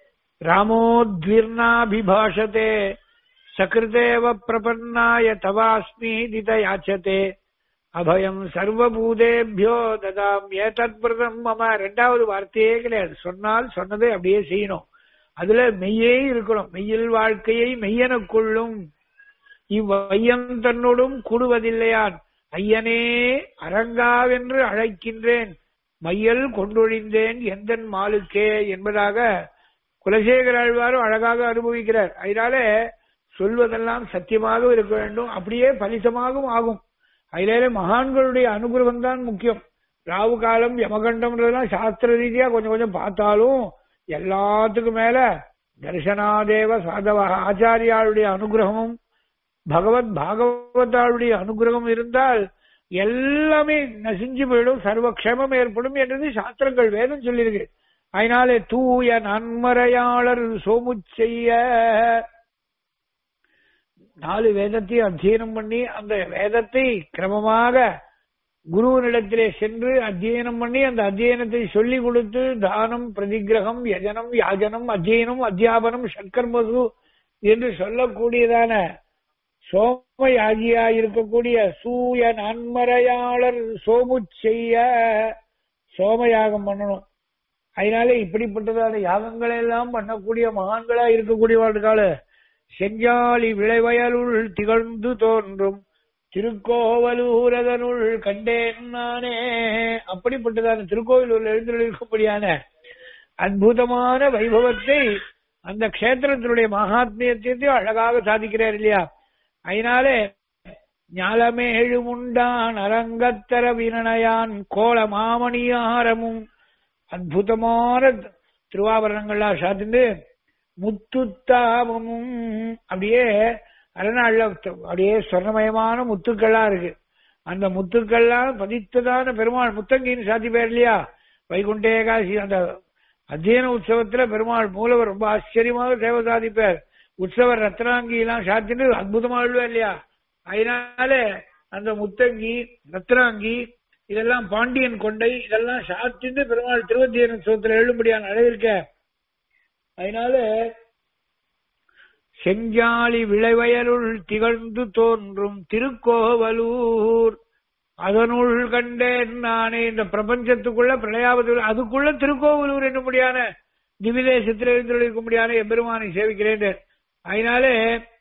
Speaker 1: ராமோத்வீர்ணாபிபாஷத்தே சகிருதேவ பிரபன்னாய தவாஸ்மி தித யாச்சதே அபயம் சர்வபூதேபியோ ததாம் ஏதத் பிரதம் மம ரெண்டாவது வார்த்தையே கிடையாது சொன்னால் சொன்னதை அப்படியே செய்யணும் அதுல மெய்யே இருக்கணும் மெய்யில் வாழ்க்கையை மெய்யெனக் கொள்ளும் இவ்வையம் தன்னோடும் கூடுவதில்லையான் ஐயனே அரங்காவென்று அழைக்கின்றேன் மையல் கொண்டொழிந்தேன் எந்தன் மாலுக்கே என்பதாக குலசேகர ஆழ்வாரும் அழகாக அனுபவிக்கிறார் அதனால சொல்வதெல்லாம் சத்தியமாக இருக்க வேண்டும் அப்படியே பலிசமாகவும் ஆகும் அதிலே மகான்களுடைய அனுகிரகம் தான் முக்கியம் ராவு காலம் யமகண்டம்ன்றதெல்லாம் சாஸ்திர ரீதியா கொஞ்சம் கொஞ்சம் பார்த்தாலும் எல்லாத்துக்கும் மேல தர்சனாதேவ சாதவ ஆச்சாரியாளுடைய அனுகிரகமும் பகவத் பாகவதாளுடைய அனுகிரகம் இருந்தால் எல்லாமே நசிஞ்சு போயிடும் சர்வக்ஷேமம் ஏற்படும் என்றது சாஸ்திரங்கள் வேதம் சொல்லியிருக்கு அதனாலே தூய நன்மறையாளர் சோமு செய்ய நாலு வேதத்தையும் அத்தியனம் பண்ணி அந்த வேதத்தை கிரமமாக குருவனிடத்திலே சென்று அத்தியனம் பண்ணி அந்த அத்தியனத்தை சொல்லிக் கொடுத்து தானம் பிரதிகிரகம் யஜனம் யாஜனம் அத்தியனம் அத்தியாபனம் சட்கர்மசு என்று சொல்லக்கூடியதான சோமயாகியா இருக்கக்கூடிய சூய நன்மறையாளர் சோமு செய்ய சோமயாகம் பண்ணணும் அதனால இப்படிப்பட்டதான யாகங்களை எல்லாம் பண்ணக்கூடிய மகான்களா இருக்கக்கூடியவர்களுக்கால செஞ்சாலி விளைவயலுள் திகழ்ந்து தோன்றும் திருக்கோவலூரதனுள் கண்டேன் நானே அப்படிப்பட்டதான திருக்கோவிலூர் எழுந்திருக்கும்படியான அற்புதமான வைபவத்தை அந்த கஷேத்திரத்தினுடைய மகாத்மியத்தை அழகாக சாதிக்கிறார் இல்லையா அதனாலே ஞாலமேழுமுண்டான் அரங்கத்தர வினயான் கோல மாமணியாரமும் அற்புதமான திருவாபரணங்கள்லாம் சாத்திண்டு முத்துத்தாமமும் அப்படியே அரணாள்ல அப்படியே சொர்ணமயமான முத்துக்கள்லாம் இருக்கு அந்த முத்துக்கள்லாம் பதித்ததான பெருமாள் முத்தங்கின்னு சாத்தி பேர் இல்லையா வைகுண்ட ஏகாசி அந்த அத்தியன உற்சவத்துல பெருமாள் மூலவர் ரொம்ப ஆச்சரியமாக சேவை சாதிப்பார் உற்சவர் ரத்னாங்கி எல்லாம் சாத்திட்டு அற்புதமா எழுவார் இல்லையா அதனால அந்த முத்தங்கி ரத்னாங்கி இதெல்லாம் பாண்டியன் கொண்டை இதெல்லாம் சாத்திட்டு பெருமாள் திருவத்தியன் உற்சவத்துல எழும்படியான அளவிற்க அதனால செஞ்சாலி விளைவயலுள் திகழ்ந்து தோன்றும் திருக்கோவலூர் அதனுள் கண்டேன் நானே இந்த பிரபஞ்சத்துக்குள்ள பிரளயாபத்தில் அதுக்குள்ள திருக்கோவலூர் என்னும்படியான திவிதேசத்தில் எழுந்திருக்கும்படியான எம்பெருமானை சேவிக்கிறேன் அதனாலே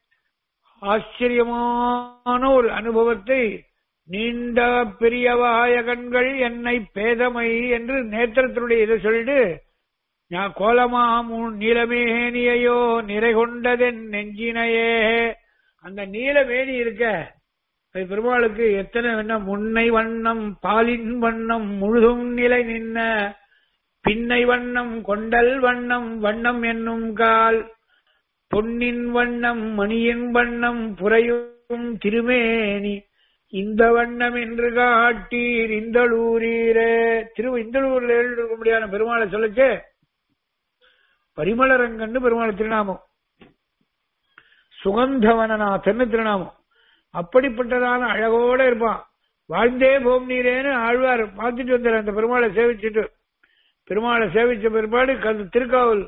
Speaker 1: ஆச்சரியமான ஒரு அனுபவத்தை நீண்ட பெரியவாய கண்கள் என்னை பேதமை என்று நேத்திரத்தினுடைய இதை சொல்லிட்டு நான் கோலமாமுன் நீலமேனியையோ நிறை கொண்டதென் நெஞ்சினையே அந்த நீலமேனி இருக்க அது பெருமாளுக்கு எத்தனை வண்ணம் முன்னை வண்ணம் பாலின் வண்ணம் முழுதும் நிலை நின்ன பின்னை வண்ணம் கொண்டல் வண்ணம் வண்ணம் என்னும் கால் பொன்னின் வண்ணம் மணியின் வண்ணம் புறையும் திருமேனி இந்த வண்ணம் என்று காட்டீர் இந்தளூரீரே திரு இந்தளூரில் எழுதிருக்க முடியாத பெருமாளை சொல்லுச்சு பரிமளரங்கன்னு பெருமாள் திருநாமம் சுகந்தவனநாதன்னு திருநாமம் அப்படிப்பட்டதான அழகோட இருப்பான் வாழ்ந்தே போம் நீரேன்னு ஆழ்வார் பார்த்துட்டு வந்தார் அந்த பெருமாளை சேவிச்சுட்டு பெருமாளை சேவிச்ச பிற்பாடு கந்த- திருக்காவல்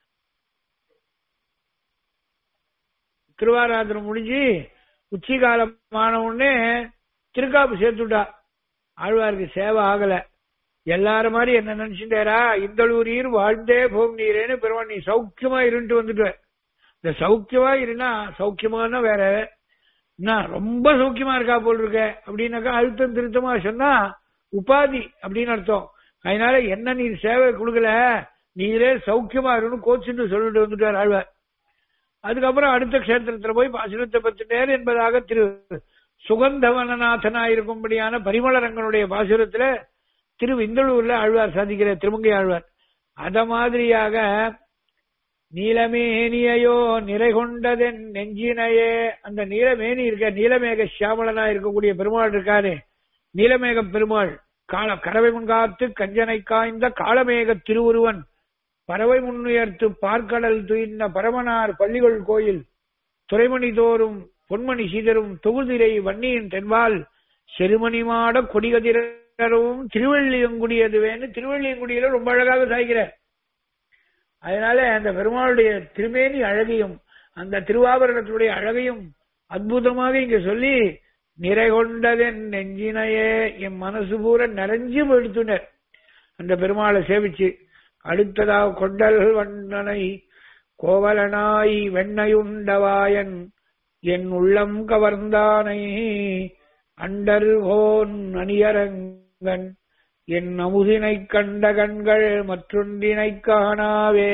Speaker 1: திருவாராதனம் முடிஞ்சு உச்சி காலம் ஆன உடனே திருக்காப்பு சேர்த்துட்டா ஆழ்வாருக்கு சேவை ஆகல எல்லாரும் மாதிரி என்ன நினைச்சுட்டாரா இந்தளூரீர் வாழ்ந்தே போகும் நீரேன்னு பெருமாள் நீ சௌக்கியமா இருந்துட்டு வந்துட்டு இந்த சௌக்கியமா இருந்தா சௌக்கியமானா வேற என்ன ரொம்ப சௌக்கியமா இருக்கா போல் இருக்க அப்படின்னாக்கா அழுத்தம் திருத்தமா சொன்னா உபாதி அப்படின்னு அர்த்தம் அதனால என்ன நீ சேவை கொடுக்கல நீரே சௌக்கியமா இருக்கணும் கோச்சுன்னு சொல்லிட்டு வந்துட்டார் ஆழ்வார் அதுக்கப்புறம் அடுத்த கஷேத்திரத்துல போய் பாசுரத்தை பத்து நேர் என்பதாக திரு சுகந்தவனநாதனா இருக்கும்படியான பரிமளரங்கனுடைய பாசுரத்துல திரு விந்தளூர்ல ஆழ்வார் சாதிக்கிற திருமங்கை ஆழ்வார் அத மாதிரியாக நீலமேனியையோ நிறை கொண்டதென் நெஞ்சினையே அந்த நீலமேனி இருக்க நீலமேக சியாமலனா இருக்கக்கூடிய பெருமாள் இருக்காரு நீலமேக பெருமாள் கால கறவை முன்காத்து கஞ்சனை காய்ந்த காளமேக திருவுருவன் பறவை முன்னுயர்த்து பார்க்கடல் துயின்ன பரமனார் பள்ளிகள் கோயில் துறைமணி தோறும் பொன்மணி சீதரும் தொகுதிரை வன்னியின் தென்பால் செருமணி மாட கொடிகதிரவும் திருவள்ளியங்குடியதுவேன்னு திருவள்ளியங்குடியில ரொம்ப அழகாக சாய்கிறார் அதனால அந்த பெருமாளுடைய திருமேனி அழகையும் அந்த திருவாபரணத்துடைய அழகையும் அற்புதமாக இங்க சொல்லி நிறை கொண்டதென் நெஞ்சினையே என் மனசு பூரா நிறைஞ்சு போயிடுத்துனர் அந்த பெருமாளை சேவிச்சு அடுத்ததாக கொண்டல் வண்ணனை கோவலனாய் வெண்ணையுண்டவாயன் என் உள்ளம் கவர்ந்தானை அண்டர்கோன் அணியரங்கன் என் அமுதினைக் கண்ட கண்கள் மற்றொன்றினைக் காணாவே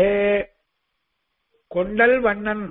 Speaker 1: கொண்டல் வண்ணன்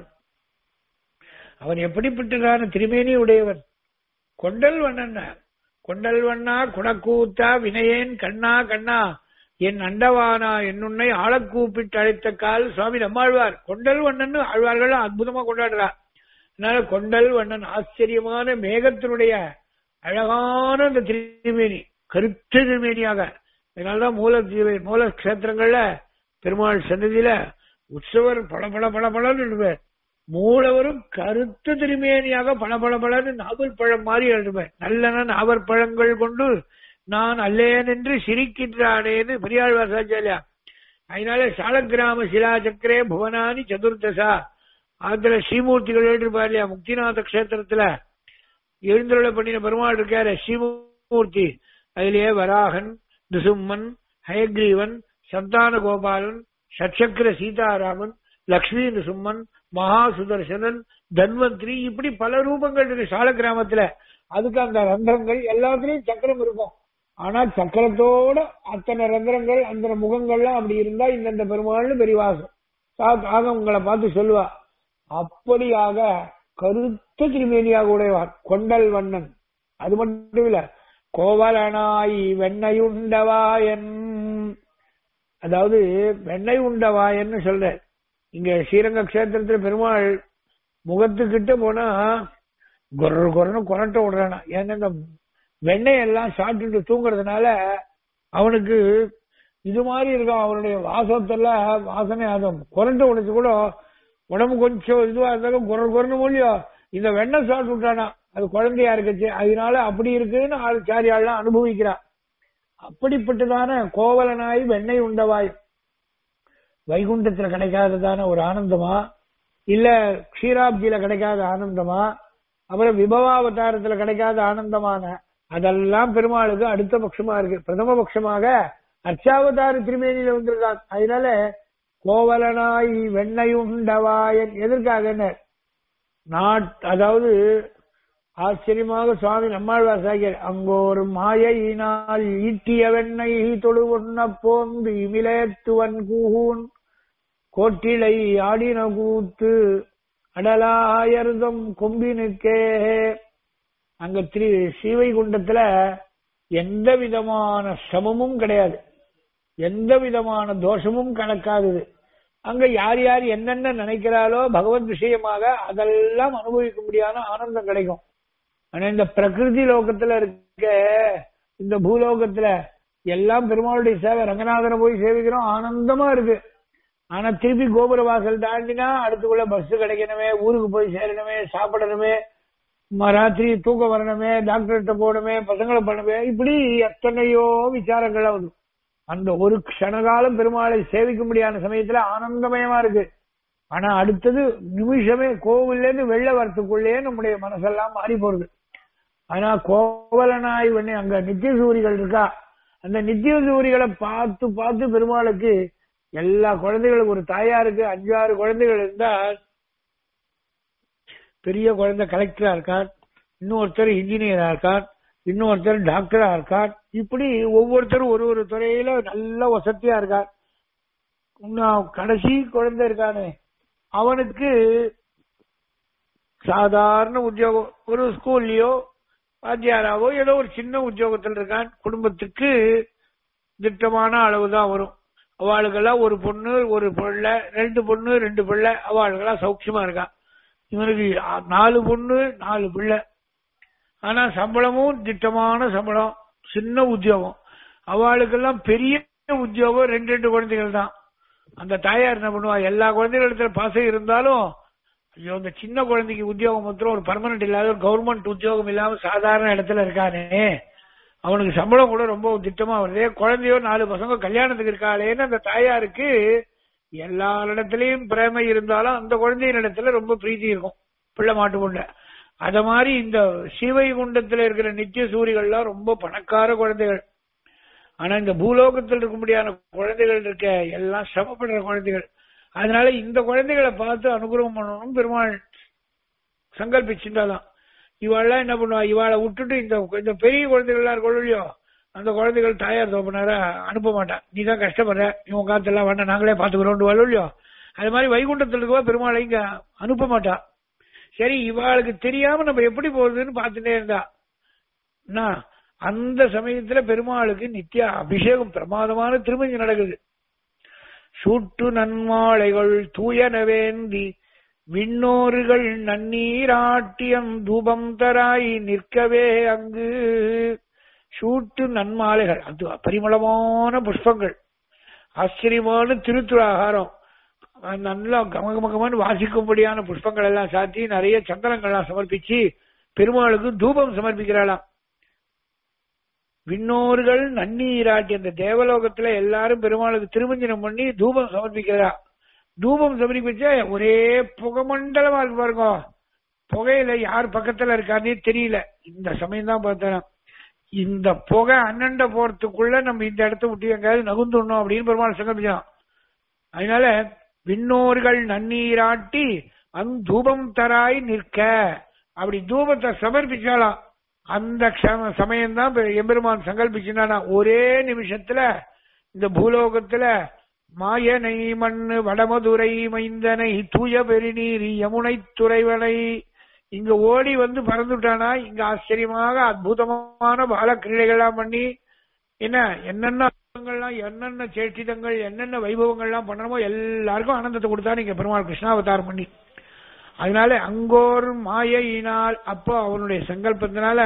Speaker 1: அவன் எப்படிப்பட்டதான திருமேனி உடையவன் கொண்டல் வண்ணன் கொண்டல் வண்ணா குணக்கூத்தா வினையேன் கண்ணா கண்ணா என் அண்டவானா என்னுன்னை ஆளக் கூப்பிட்டு அழைத்த கால் சுவாமி நம்மாழ்வார் கொண்டல் வண்ணன் ஆழ்வார்கள் அற்புதமா கொண்டாடுறார் அதனால கொண்டல் வண்ணன் ஆச்சரியமான மேகத்தினுடைய அழகான அந்த திருமேனி கருத்த திருமேனியாக அதனாலதான் மூல தீவை மூல கஷேத்திரங்கள்ல பெருமாள் சன்னதியில உற்சவர் பல பல பல பலன்னு எழுதுவார் மூலவரும் கருத்த திருமேனியாக பல பல பலன்னு நாவல் பழம் மாதிரி எழுதுவார் நல்லன நாவற் பழங்கள் கொண்டு நான் அல்லேன் என்று சிரிக்கின்றானேன்னு பெரியாழ்வார் சாச்சாரியா அதனால சாலக்கிராம சிலாச்சக்கரே புவனானி சதுர்தசா அதுல ஸ்ரீமூர்த்திகள் எழுதிருப்பார் இல்லையா முக்திநாத கஷேத்திரத்துல எழுந்தருளை பண்ணின பெருமாள் இருக்காரு ஸ்ரீமூர்த்தி அதிலேயே வராகன் நிசும்மன் ஹயக்ரீவன் சந்தான கோபாலன் சட்சக்கர சீதாராமன் லக்ஷ்மி நிசும்மன் மகா சுதர்சனன் தன்வந்திரி இப்படி பல ரூபங்கள் இருக்கு சால கிராமத்துல அதுக்கு அந்த ரந்திரங்கள் எல்லாத்துலயும் சக்கரம் இருக்கும் ஆனா சக்கரத்தோட அத்தனை ரந்திரங்கள் அந்த முகங்கள்லாம் அப்படி இருந்தா இந்தந்த பெருமாள்னு பெரியவாசம் சா- ஆக உங்களை பார்த்து சொல்லுவா அப்படியாக கருத்த திருமேனியாக உடையவார் கொண்டல் வண்ணன் அது மட்டும் இல்ல கோவலனாய் வெண்ணையுண்டவாயன் அதாவது வெண்ணெய் உண்டவாயன்னு சொல்ற இங்க ஸ்ரீரங்க கஷேத்திரத்துல பெருமாள் முகத்துக்கிட்ட போனா கொர கொரன்னு கொரட்ட விடுறானா ஏன்னா இந்த வெண்ணெய் எல்லாம் சாப்பிட்டுட்டு தூங்குறதுனால அவனுக்கு இது மாதிரி இருக்கும் அவனுடைய வாசத்துல வாசனை அதுவும் குரண்ட உடைச்சு கூட உடம்பு கொஞ்சம் இதுவா இருந்தாலும் குரல் குரண்டு மூலியம் இந்த வெண்ணெய் சாப்பிட்டு விட்டானா அது குழந்தையா இருக்குச்சு அதனால அப்படி இருக்குன்னு ஆள் சாரியாள்லாம் அனுபவிக்கிறா அப்படிப்பட்டதான கோவலனாய் வெண்ணெய் உண்டவாய் வைகுண்டத்துல கிடைக்காததான ஒரு ஆனந்தமா இல்ல க்ஷீராப்தியில கிடைக்காத ஆனந்தமா அப்புறம் விபவாவதாரத்துல கிடைக்காத ஆனந்தமான அதெல்லாம் பெருமாளுக்கு அடுத்த பட்சமா இருக்கு பிரதம பட்சமாக அர்ச்சாவதார திருமேனியில வந்திருக்காங்க அதனால கோவலனாய் வெண்ணையுண்டவாயன் எதற்காக என்ன நாட் அதாவது ஆச்சரியமாக சுவாமி நம்மாழ்வார் சாகியர் அங்கோர் மாயையினால் ஈட்டிய வெண்ணெய் தொழு ஒன்ன போந்து இமிலேத்துவன் கூகூன் கோட்டிலை ஆடின கூத்து அடலாயர்தம் கொம்பினுக்கே அங்க திரு ஸ்ரீவைகுண்டத்துல எந்த விதமான சமமும் கிடையாது எந்த விதமான தோஷமும் கணக்காதது அங்க யார் யார் என்னென்ன நினைக்கிறாளோ பகவத் விஷயமாக அதெல்லாம் அனுபவிக்க முடியாத ஆனந்தம் கிடைக்கும் ஆனா இந்த பிரகிருதி லோகத்துல இருக்க இந்த பூலோகத்துல எல்லாம் பெருமாளுடைய சேவை ரங்கநாதனை போய் சேவிக்கிறோம் ஆனந்தமா இருக்கு ஆனா திருப்பி கோபுர வாசல் தாண்டினா அடுத்துக்குள்ள பஸ் கிடைக்கணுமே ஊருக்கு போய் சேரணுமே சாப்பிடணுமே ம- ராத்திரி தூக்கம் வரணுமே டாக்டர்கிட்ட போகணுமே பசங்களை பண்ணணுமே இப்படி எத்தனையோ விசாரங்கள் ஆகுது அந்த ஒரு க்ஷணகாலம் பெருமாளை சேவிக்க முடியாத சமயத்துல ஆனந்தமயமா இருக்கு ஆனா அடுத்தது நிமிஷமே கோவில்ல இருந்து வெளில வரத்துக்குள்ளேயே நம்முடைய மனசெல்லாம் மாறி போறது ஆனா கோவலனாய் உடனே அங்க நித்திய சூரிகள் இருக்கா அந்த நித்திய சூரிகளை பார்த்து பார்த்து பெருமாளுக்கு எல்லா குழந்தைகளுக்கும் ஒரு தாயாருக்கு அஞ்சாறு குழந்தைகள் இருந்தா பெரிய குழந்தை கலெக்டரா இருக்கார் இன்னொருத்தர் இன்ஜினியரா இருக்கார் இன்னொருத்தர் டாக்டரா இருக்கார் இப்படி ஒவ்வொருத்தரும் ஒரு ஒரு துறையில நல்ல வசதியா இருக்கார் இன்னும் கடைசி குழந்தை இருக்கானே அவனுக்கு சாதாரண உத்தியோகம் ஒரு ஸ்கூல்லயோ வாத்தியாராவோ ஏதோ ஒரு சின்ன உத்தியோகத்தில் இருக்கான் குடும்பத்துக்கு திட்டமான அளவுதான் வரும் அவளுக்கெல்லாம் ஒரு பொண்ணு ஒரு பிள்ளை ரெண்டு பொண்ணு ரெண்டு பிள்ளை அவளுக்கெல்லாம் சௌக்கியமா இருக்கான் இவனுக்கு நாலு பொண்ணு நாலு பிள்ளை ஆனா சம்பளமும் திட்டமான சம்பளம் சின்ன உத்தியோகம் அவளுக்கெல்லாம் பெரிய உத்தியோகம் ரெண்டு ரெண்டு குழந்தைகள் தான் அந்த தாயார் என்ன பண்ணுவா எல்லா குழந்தைகளிடத்துல பாசம் இருந்தாலும் ஐயோ இந்த சின்ன குழந்தைக்கு உத்தியோகம் மாத்திரம் ஒரு பர்மனன்ட் இல்லாத ஒரு கவர்மெண்ட் உத்தியோகம் இல்லாம சாதாரண இடத்துல இருக்கானே அவனுக்கு சம்பளம் கூட ரொம்ப திட்டமா வருது குழந்தையோ நாலு பசங்க கல்யாணத்துக்கு இருக்காளேன்னு அந்த தாயாருக்கு எல்லா இடத்துலயும் பிரேமை இருந்தாலும் அந்த குழந்தையின் இடத்துல ரொம்ப பிரீத்தி இருக்கும் பிள்ளை மாட்டு கொண்ட அத மாதிரி இந்த சிவைகுண்டத்துல இருக்கிற நித்திய சூரிகள்லாம் ரொம்ப பணக்கார குழந்தைகள் ஆனா இந்த பூலோகத்தில் இருக்க முடியாத குழந்தைகள் இருக்க எல்லாம் சிரமப்படுற குழந்தைகள் அதனால இந்த குழந்தைகளை பார்த்து அனுகிரகம் பண்ணணும் பெருமாள் சங்கல்பிச்சுட்டாலாம் இவாள்லாம் என்ன பண்ணுவா இவாளை விட்டுட்டு இந்த இந்த பெரிய குழந்தைகள்லாம் இருக்கும் இல்லையோ அந்த குழந்தைகள் தாயார் தோப்பினார அனுப்ப மாட்டான் நீ தான் கஷ்டப்படுற இவன் காத்தெல்லாம் வேண்டாம் நாங்களே பாத்துக்கிறோம் இல்லையோ அது மாதிரி வைகுண்டத்தில் இருக்கவா பெருமாளை இங்க அனுப்ப மாட்டா சரி இவாளுக்கு தெரியாம நம்ம எப்படி போறதுன்னு பார்த்துட்டே இருந்தா என்ன அந்த சமயத்துல பெருமாளுக்கு நித்திய அபிஷேகம் பிரமாதமான திருமஞ்சி நடக்குது சூட்டு நன்மாளைகள் தூயனவேந்தி விண்ணோறுகள் நன்னீராட்டியம் தூபம் தராய் நிற்கவே அங்கு சூட்டு நன்மாலைகள் அது பரிமளமான புஷ்பங்கள் ஆச்சரியமான திருத்துறாகாரம் நல்லா கமகமகமான வாசிக்கும்படியான புஷ்பங்கள் எல்லாம் சாத்தி நிறைய சந்தனங்கள்லாம் சமர்ப்பிச்சு பெருமாளுக்கு தூபம் சமர்ப்பிக்கிறாளாம் விண்ணோர்கள் நன்னீராட்டி அந்த தேவலோகத்துல எல்லாரும் பெருமாளுக்கு திருமஞ்சனம் பண்ணி தூபம் சமர்ப்பிக்கிறா தூபம் சமர்ப்பிச்சா ஒரே புகமண்டலமா இருக்கு பாருங்க புகையில யார் பக்கத்துல இருக்கானே தெரியல இந்த சமயம் தான் பார்த்தேன் இந்த புகை அண்ணண்ட போறதுக்குள்ள நம்ம இந்த இடத்த விட்டு எங்கேயாவது நகுந்துடணும் அப்படின்னு பெருமாள் சங்கல்பிச்சான் அதனால விண்ணோர்கள் நன்னீராட்டி அந் தூபம் தராய் நிற்க அப்படி தூபத்தை சமர்ப்பிச்சாலாம் அந்த சமயம் தான் எம்பெருமான் சங்கல்பிச்சுனா ஒரே நிமிஷத்துல இந்த பூலோகத்துல மாயனை மண்ணு வடமதுரை மைந்தனை தூய பெருநீர் யமுனை துறைவனை இங்க ஓடி வந்து பறந்துட்டானா இங்க ஆச்சரியமாக அற்புதமான பால கிரீடைகள்லாம் பண்ணி என்ன என்னென்ன என்னென்ன சேஷ்டிதங்கள் என்னென்ன வைபவங்கள்லாம் பண்ணணுமோ எல்லாருக்கும் ஆனந்தத்தை கொடுத்தா நீங்க பெருமாள் கிருஷ்ணாவதாரம் பண்ணி அதனால அங்கோர் மாயினால் அப்போ அவனுடைய சங்கல்பத்தினால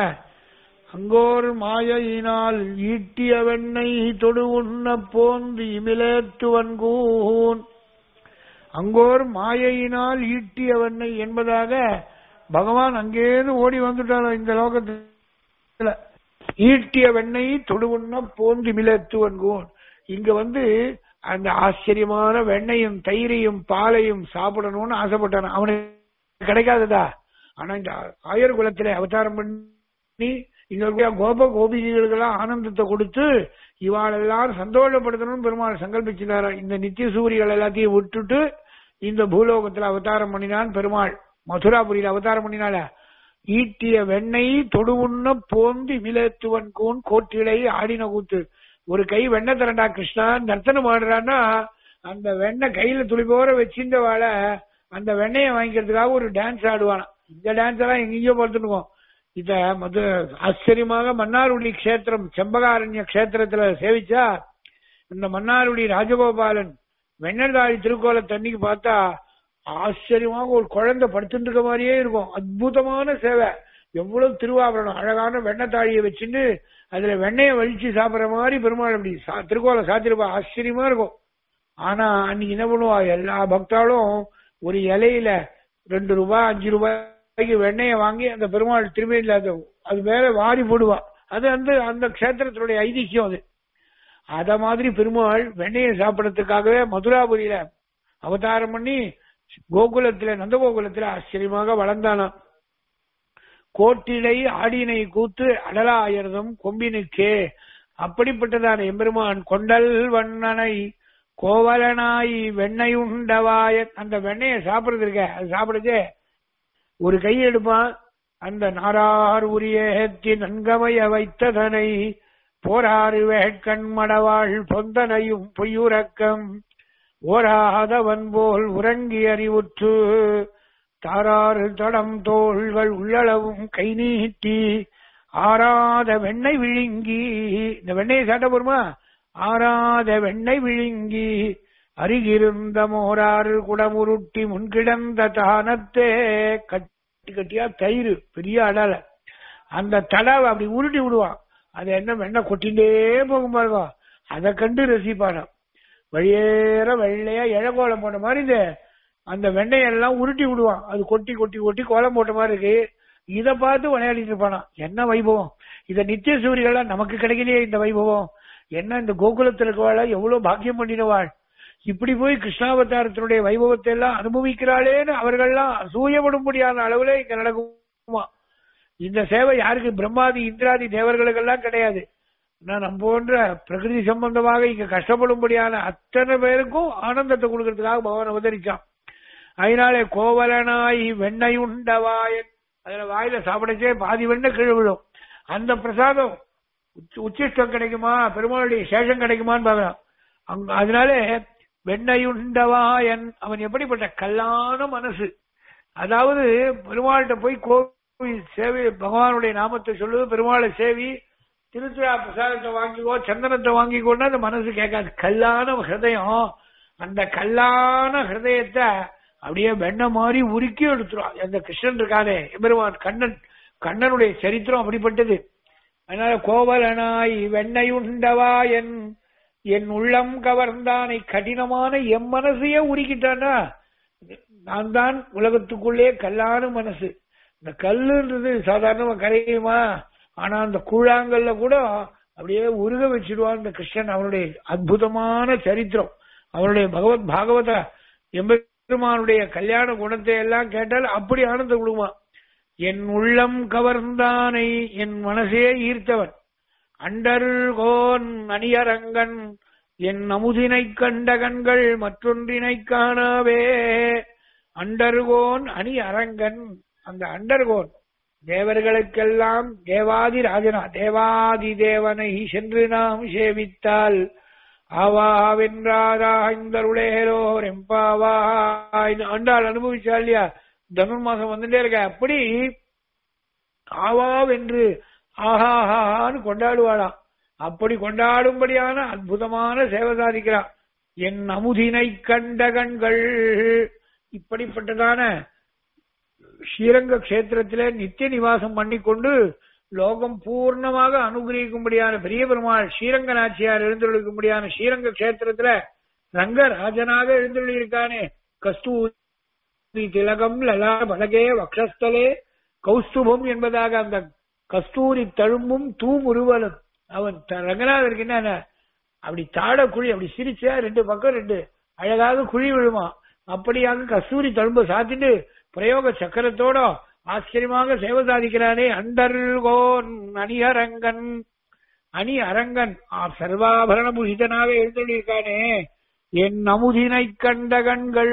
Speaker 1: அங்கோர் மாயினால் ஈட்டிய வெண்ணை தொடு உண்ண போந்து இமிலேத்துவன்கூன் அங்கோர் மாயினால் ஈட்டிய வெண்ணை என்பதாக பகவான் அங்கேருந்து ஓடி வந்துட்டாரோ இந்த லோகத்துல ஈட்டிய வெண்ணை தொடு உண்ண போந்து இமிலேத்துவன்கூன் இங்க வந்து அந்த ஆச்சரியமான வெண்ணையும் தயிரையும் பாலையும் சாப்பிடணும்னு ஆசைப்பட்டான் அவனுக்கு கிடைக்காததா ஆனா இந்த ஆயர் குலத்திலே அவதாரம் பண்ணி இங்க கோப கோபிகளுக்கெல்லாம் ஆனந்தத்தை கொடுத்து இவாள் எல்லாரும் சந்தோஷப்படுத்தணும்னு பெருமாள் சங்கல்பிச்சினாரா இந்த நித்திய சூரியர்கள் எல்லாத்தையும் விட்டுட்டு இந்த பூலோகத்துல அவதாரம் பண்ணினான் பெருமாள் மதுராபுரியில அவதாரம் பண்ணினால ஈட்டிய வெண்ணெய் தொடுவுண்ண போந்து விலேத்துவன் கூன் கோட்டிலை ஆடின கூத்து ஒரு கை வெண்ணெய் தரண்டா கிருஷ்ணா நர்த்தனம் ஆடுறான்னா அந்த வெண்ணெய் கையில துளி போற வச்சிருந்த வாழை அந்த வெண்ணெயை வாங்கிக்கிறதுக்காக ஒரு டான்ஸ் ஆடுவானா இந்த டான்ஸ் எல்லாம் எங்கேயோ பார்த்துருக்கோம் இத மது ஆச்சரியமாக மன்னார்குடி கஷேத்திரம் செம்பகாரண்ய கஷேத்திரத்துல சேவிச்சா இந்த மன்னார்குடி ராஜகோபாலன் வெண்ணந்தாழி திருக்கோல தண்ணிக்கு பார்த்தா ஆச்சரியமாக ஒரு குழந்தை படுத்துட்டு இருக்க மாதிரியே இருக்கும் அற்புதமான சேவை எவ்வளவு திருவாபரணம் அழகான வெண்ணத்தாழியை வச்சுட்டு அதுல வெண்ணெயை வலிச்சு சாப்பிடுற மாதிரி பெருமாள் அப்படி திருக்கோல சாத்திருப்பா ஆச்சரியமா இருக்கும் ஆனா அன்னைக்கு என்ன பண்ணுவா எல்லா பக்தாலும் ஒரு இலையில ரெண்டு ரூபாய் அஞ்சு ரூபாய்க்கு வெண்ணெயை வாங்கி அந்த பெருமாள் திருமையில அது அது மேல வாரி போடுவா அது வந்து அந்த கஷேத்திரத்தினுடைய ஐதிஹ்யம் அது அத மாதிரி பெருமாள் வெண்ணெயை சாப்பிடறதுக்காகவே மதுராபுரியில அவதாரம் பண்ணி கோகுலத்துல நந்தகோகுலத்துல ஆச்சரியமாக வளர்ந்தானாம் கோட்டிடை ஆடினை கூத்து அடலாயிரதம் கொம்பினுக்கே அப்படிப்பட்டதான எம்பெருமான் கொண்டல் வண்ணனை கோவலனாய் வெண்ணெய் உண்டவாய அந்த வெண்ணெயை சாப்பிடுறது இருக்க அது சாப்பிடுச்சே ஒரு கை எடுப்பான் அந்த நாரார் உரியேத்தி நன்கமைய வைத்ததனை போராறு வேட்கண் மடவாள் பொந்தனையும் பொய்யுறக்கம் ஓராதவன் போல் உறங்கி அறிவுற்று தாராறு தடம் தோள்கள் உள்ளளவும் கை நீட்டி ஆறாத வெண்ணெய் விழுங்கி இந்த வெண்ணெயை சாட்ட போருமா ஆறாத வெண்ணெய் விழுங்கி அருகிருந்த மோராறு குடமுருட்டி முன்கிடந்த தானத்தே கட்டி கட்டியா தயிர் பெரிய அடல அந்த தடாவை அப்படி உருட்டி விடுவான் அது என்ன வெண்ணெய் கொட்டிண்டே போகும் பாருங்க அதை கண்டு ரசிப்பானாம் வழியேற வெள்ளையா இழகோலம் போட்ட மாதிரி இந்த அந்த வெண்ணெயெல்லாம் உருட்டி விடுவான் அது கொட்டி கொட்டி கொட்டி கோலம் போட்ட மாதிரி இருக்கு இத பார்த்து விளையாடிட்டு இருப்பானா என்ன வைபவம் இத நித்திய சூரியெல்லாம் நமக்கு கிடைக்கலையே இந்த வைபவம் என்ன இந்த கோகுலத்தில் இருக்கவாள எவ்வளவு பாக்கியம் பண்ணினவாள் இப்படி போய் கிருஷ்ணாவதாரத்தினுடைய வைபவத்தை எல்லாம் அனுபவிக்கிறாளேன்னு அவர்கள்லாம் அசூயப்படும்படியான அளவுல இங்க நடக்குமா இந்த சேவை யாருக்கு பிரம்மாதி இந்திராதி தேவர்களுக்கெல்லாம் கிடையாது நான் நம்ம போன்ற பிரகிருதி சம்பந்தமாக இங்க கஷ்டப்படும்படியான அத்தனை பேருக்கும் ஆனந்தத்தை கொடுக்கறதுக்காக பகவான் அவதரிச்சான் அதனாலே கோவலனாய் வெண்ணெய் உண்டவாயன் அதுல வாயில சாப்பிடச்சே பாதி வெண்ணெய் கீழே விழும் அந்த பிரசாதம் உச்ச- உச்சிஷ்டம் கிடைக்குமா பெருமாளுடைய சேஷம் கிடைக்குமான்னு பாக்கலாம் அங்க அதனால வெண்ணையுண்டவாயன் அவன் எப்படிப்பட்ட கல்லான மனசு அதாவது பெருமாள்கிட்ட போய் கோவில் சேவை பகவானுடைய நாமத்தை சொல்லு பெருமாளை சேவி திருச்சிரா பிரசாதத்தை வாங்கிக்கோ சந்தனத்தை வாங்கிக்கோன்னா அந்த மனசு கேட்காது கல்லான ஹிருதயம் அந்த கல்லான ஹிருதயத்தை அப்படியே வெண்ணெய் மாதிரி உருக்கி எடுத்துரும் அந்த கிருஷ்ணன் இருக்கானே எம்பெருமான் கண்ணன் கண்ணனுடைய சரித்திரம் அப்படிப்பட்டது அதனால கோவலனாய் வெண்ணெய் உண்டவா என் என் உள்ளம் கவர்ந்தானை கடினமான எம் மனசையே உருக்கிட்டானா நான் தான் உலகத்துக்குள்ளே கல்லான மனசு இந்த கல்லுன்றது சாதாரணமா கரையுமா ஆனா அந்த கூழாங்கல்ல கூட அப்படியே உருக வச்சிடுவான் இந்த கிருஷ்ணன் அவனுடைய அற்புதமான சரித்திரம் அவனுடைய பகவத் பாகவத எம்பெருமானுடைய கல்யாண குணத்தை எல்லாம் கேட்டால் அப்படி ஆனந்த கொடுமா என் உள்ளம் கவர்ந்தானை என் மனசே ஈர்த்தவன் அண்டர்கோன் அணியரங்கன் என் அமுதினை கண்ட கண்கள் மற்றொன்றினை காணாவே அண்டர்கோன் அணி அரங்கன் அந்த அண்டர்கோன் தேவர்களுக்கெல்லாம் தேவாதி ராஜனா தேவாதி தேவனை சென்று நாம் சேவித்தால் ஆவாவென்றாரா இந்தருளேலோர் எம்பாவாய் ஆண்டாள் அனுபவிச்சா இல்லையா தனுர் மாசம் வந்துட்டே இருக்க அப்படி ஆவாவென்று ஆஹாஹான்னு கொண்டாடுவாளாம் அப்படி கொண்டாடும்படியான அற்புதமான சேவை சாதிக்கிறான் என் அமுதினை கண்ட கண்கள் இப்படிப்பட்டதான ஸ்ரீரங்க கஷேத்திரத்திலே நித்திய நிவாசம் பண்ணிக்கொண்டு லோகம் பூர்ணமாக அனுகிரகிக்கும்படியான பெரிய பெருமாள் ஸ்ரீரங்க நாச்சியார் எழுந்தொழிக்கும்படியான ஸ்ரீரங்க கஷேத்திரத்துல ரங்கராஜனாக எழுந்தொழியிருக்கானே கஸ்தூரி திலகம் லலா பலகே வக்ஷஸ்தலே கௌஸ்துபம் என்பதாக அந்த கஸ்தூரி தழும்பும் தூமுருவலும் அவன் த- ரங்கநாதருக்கு என்ன அப்படி தாட குழி அப்படி சிரிச்சா ரெண்டு பக்கம் ரெண்டு அழகாக குழி விழுமா அப்படியாக கஸ்தூரி தழும்பு சாத்திட்டு பிரயோக சக்கரத்தோட ஆச்சரியமாக சேவை சாதிக்கிறானே அண்டர்கோன் அணியரங்கன் அணி அரங்கன் ஆ, சர்வாபரண பூஷிதனாக எழுந்தொழியிருக்கானே என் அமுதினை கண்ட கண்கள்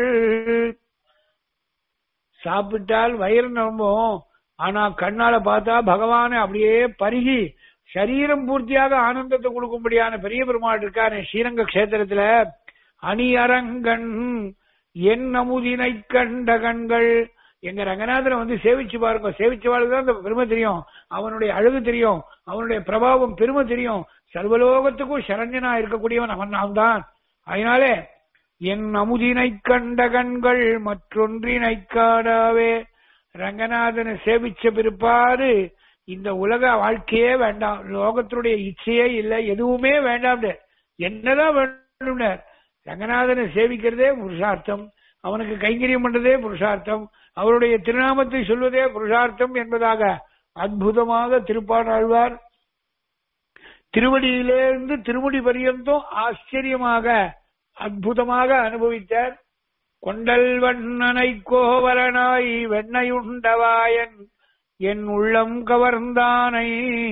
Speaker 1: சாப்பிட்டால் வயிறு நம்பும் ஆனா கண்ணால பார்த்தா பகவானை அப்படியே பருகி சரீரம் பூர்த்தியாக ஆனந்தத்தை கொடுக்கும்படியான பெரிய பெருமாள் இருக்கானே ஸ்ரீரங்க கஷேத்திரத்துல அணி அரங்கன் என் அமுதினை கண்ட கண்கள் எங்க ரங்கநாதனை வந்து சேவிச்சு பாருங்க சேவிச்சவாளுக்கு தான் அந்த பெருமை தெரியும் அவனுடைய அழகு தெரியும் அவனுடைய பிரபாவம் பெருமை தெரியும் சர்வலோகத்துக்கும் சரஞ்சனா இருக்கக்கூடியவன் அவன் நாம் தான் அதனாலே என் அமுதினை கண்ட கண்கள் மற்றொன்றினை காணாவே ரங்கநாதனை சேவிச்ச பிற்பாடு இந்த உலக வாழ்க்கையே வேண்டாம் லோகத்தினுடைய இச்சையே இல்லை எதுவுமே வேண்டாம் என்னதான் வேண்டும் ரங்கநாதனை சேவிக்கிறதே புருஷார்த்தம் அவனுக்கு கைங்கரியம் பண்றதே புருஷார்த்தம் அவருடைய திருநாமத்தை சொல்வதே புருஷார்த்தம் என்பதாக அற்புதமாக திருப்பாடாழ்வார் திருவடியிலிருந்து திருமுடி பரியந்தம் ஆச்சரியமாக அற்புதமாக அனுபவித்தார் கொண்டல் வண்ணனை கோவலனாய் வெண்ணையுண்டவாயன் என் உள்ளம் கவர்ந்தானை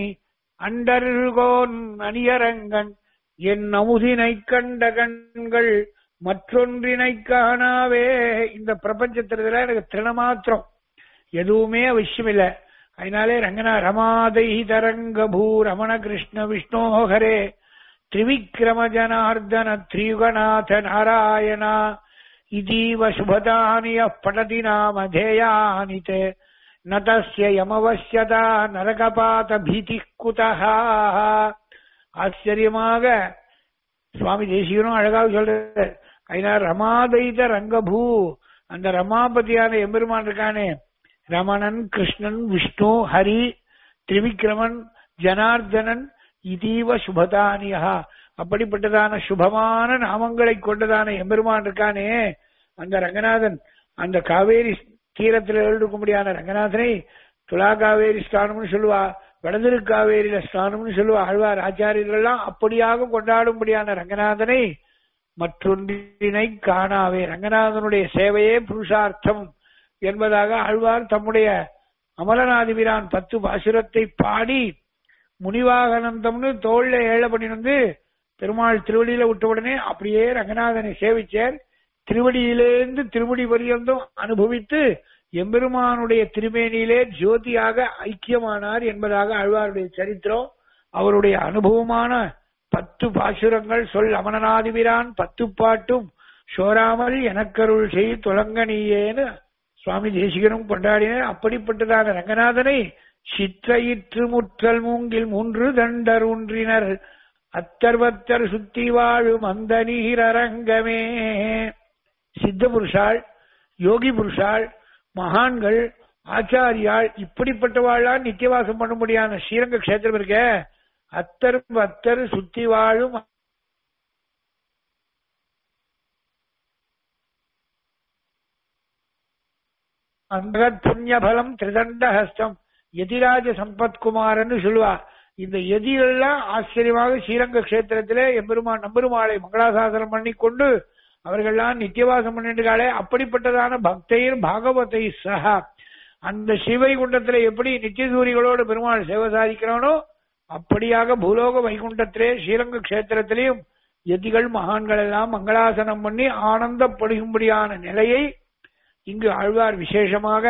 Speaker 1: அண்டர்கோன் அணியரங்கன் என் அமுதினை கண்ட கண்கள் மற்றொன்றினை காணாவே இந்த பிரபஞ்சத்துல எனக்கு திருணமாத்திரம் எதுவுமே அவசியம் இல்ல அதனாலே ரங்கனா ரமாதை தரங்க பூ ரமண கிருஷ்ண விஷ்ணோஹரே திரிவிக்ரம ஜனார்தன திரியுகநாத நாராயணா இதீவ சுபதானிய படதி நாம தேயானி தே ந தஸ்ய யமவசியதா நரகபாத பீதி குதஹ ஆச்சரியமாக சுவாமி தேசிகனும் அழகாக சொல்றாரு அதனால ரமாதைத ரங்கபூ அந்த ரமாபதியான எம்பெருமான் இருக்கானே ரமணன் கிருஷ்ணன் விஷ்ணு ஹரி திரிவிக்ரமன் ஜனார்தனன் இதீவ சுபதானியா அப்படிப்பட்டதான சுபமான நாமங்களை கொண்டதான எம்பெருமான் இருக்கானே அந்த ரங்கநாதன் அந்த காவேரி தீரத்தில் எழுதுக்கும்படியான ரங்கநாதனை துலா காவேரி ஸ்தானம்னு சொல்லுவா வடதிரு காவேரியில ஸ்தானம்னு சொல்லுவா ஆழ்வார் ஆச்சாரியர்கள்லாம் அப்படியாக கொண்டாடும்படியான ரங்கநாதனை மற்றொன்றினை காணாவே ரங்கநாதனுடைய சேவையே புருஷார்த்தம் என்பதாக ஆழ்வார் தம்முடைய அமலநாதிபிரான் பத்து பாசுரத்தை பாடி முனிவாகனந்தம்னு தோல்ல ஏழ பண்ணி வந்து பெருமாள் திருவடியில விட்ட உடனே அப்படியே ரங்கநாதனை சேவிச்சார் திருவடியிலிருந்து திருமுடி பரியந்தம் அனுபவித்து எம்பெருமானுடைய திருமேனியிலே ஜோதியாக ஐக்கியமானார் என்பதாக ஆழ்வாருடைய சரித்திரம் அவருடைய அனுபவமான பத்து பாசுரங்கள் சொல் அமனநாதிபிரான் பத்து பாட்டும் சோராமல் எனக்கருள் செய் துலங்கனியேன்னு சுவாமி தேசிகனும் கொண்டாடினர் அப்படிப்பட்டதான ரங்கநாதனை சிற்றையிற்று முற்றல் மூங்கில் மூன்று தண்டர் ஒன்றினர் அத்தர்வத்தர் சுத்தி வாழும் அந்த நீரரங்கமே சித்த புருஷாள் யோகி புருஷாள் மகான்கள் ஆச்சாரியாள் இப்படிப்பட்டவாழ்லாம் நித்தியவாசம் பண்ண முடியாத ஸ்ரீரங்க கஷேத்திரம் இருக்க அத்தர் அத்தர் சுத்தி வாழும் அந்தகத் புண்ணியபலம் திரிதண்ட ஹஸ்தம் எதிராஜ சம்பத்குமாரன்னு சொல்லுவா இந்த எதிரெல்லாம் ஆச்சரியமாக ஸ்ரீரங்க கஷேத்திரத்திலே எம்பெருமான் நம்பெருமாளை மங்களாசாசனம் பண்ணி கொண்டு அவர்கள்லாம் நித்தியவாசம் பண்ணிட்டுக்காளே அப்படிப்பட்டதான பக்தையர் பாகவதை சஹா அந்த சிவைகுண்டத்துல எப்படி நித்தியசூரிகளோடு பெருமாள் சேவை சாதிக்கிறானோ அப்படியாக பூலோக வைகுண்டத்திலே ஸ்ரீரங்க கஷேத்திரத்திலேயும் எதிகள் மகான்கள் எல்லாம் மங்களாசனம் பண்ணி ஆனந்தப்படுகும்படியான நிலையை இங்கு ஆழ்வார் விசேஷமாக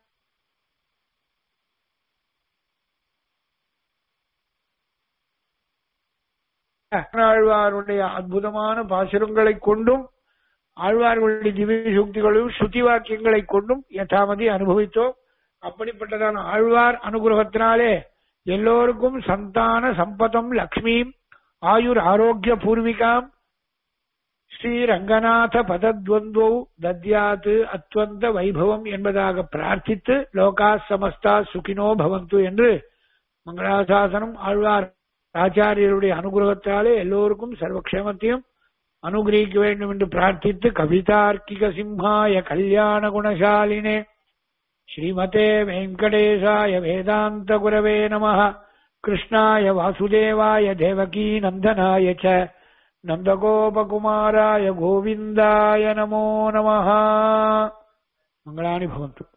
Speaker 1: ஆழ்வாருடைய அற்புதமான பாசுரங்களை கொண்டும் ஆழ்வார்களுடைய திவ்ய சுக்திகளையும் ஸ்ருதி வாக்கியங்களை கொண்டும் யதாமதி அனுபவித்தோம் அப்படிப்பட்டதான ஆழ்வார் அனுகிரகத்தினாலே எல்லோருக்கும் சந்தான சம்பதம் லக்ஷ்மியும் ஆயுர் ஆரோக்கிய பூர்விகாம் ஸ்ரீ ரங்கநாத பதத்வந்தோ தத்யாத்து அத்வந்த வைபவம் என்பதாக பிரார்த்தித்து லோகா சமஸ்தா சுகினோ பவந்து என்று மங்களாசாசனம் ஆழ்வார் ஆச்சாரியருடைய அனுகிரகத்தாலே எல்லோருக்கும் சர்வக்ஷேமத்தையும் அனுகிரகிக்க வேண்டும் என்று பிரார்த்தித்து கவிதார்க்கிக சிம்ஹாய கல்யாண குணசாலினே ஸ்ரீமதே வெங்கடேசாய வேதாந்த குரவே நம கிருஷ்ணாய வாசுதேவாய தேவகீ நந்தனாய ச நந்தகோபகுமாராய கோவிந்தாய நமோ நம மங்களானி பவந்து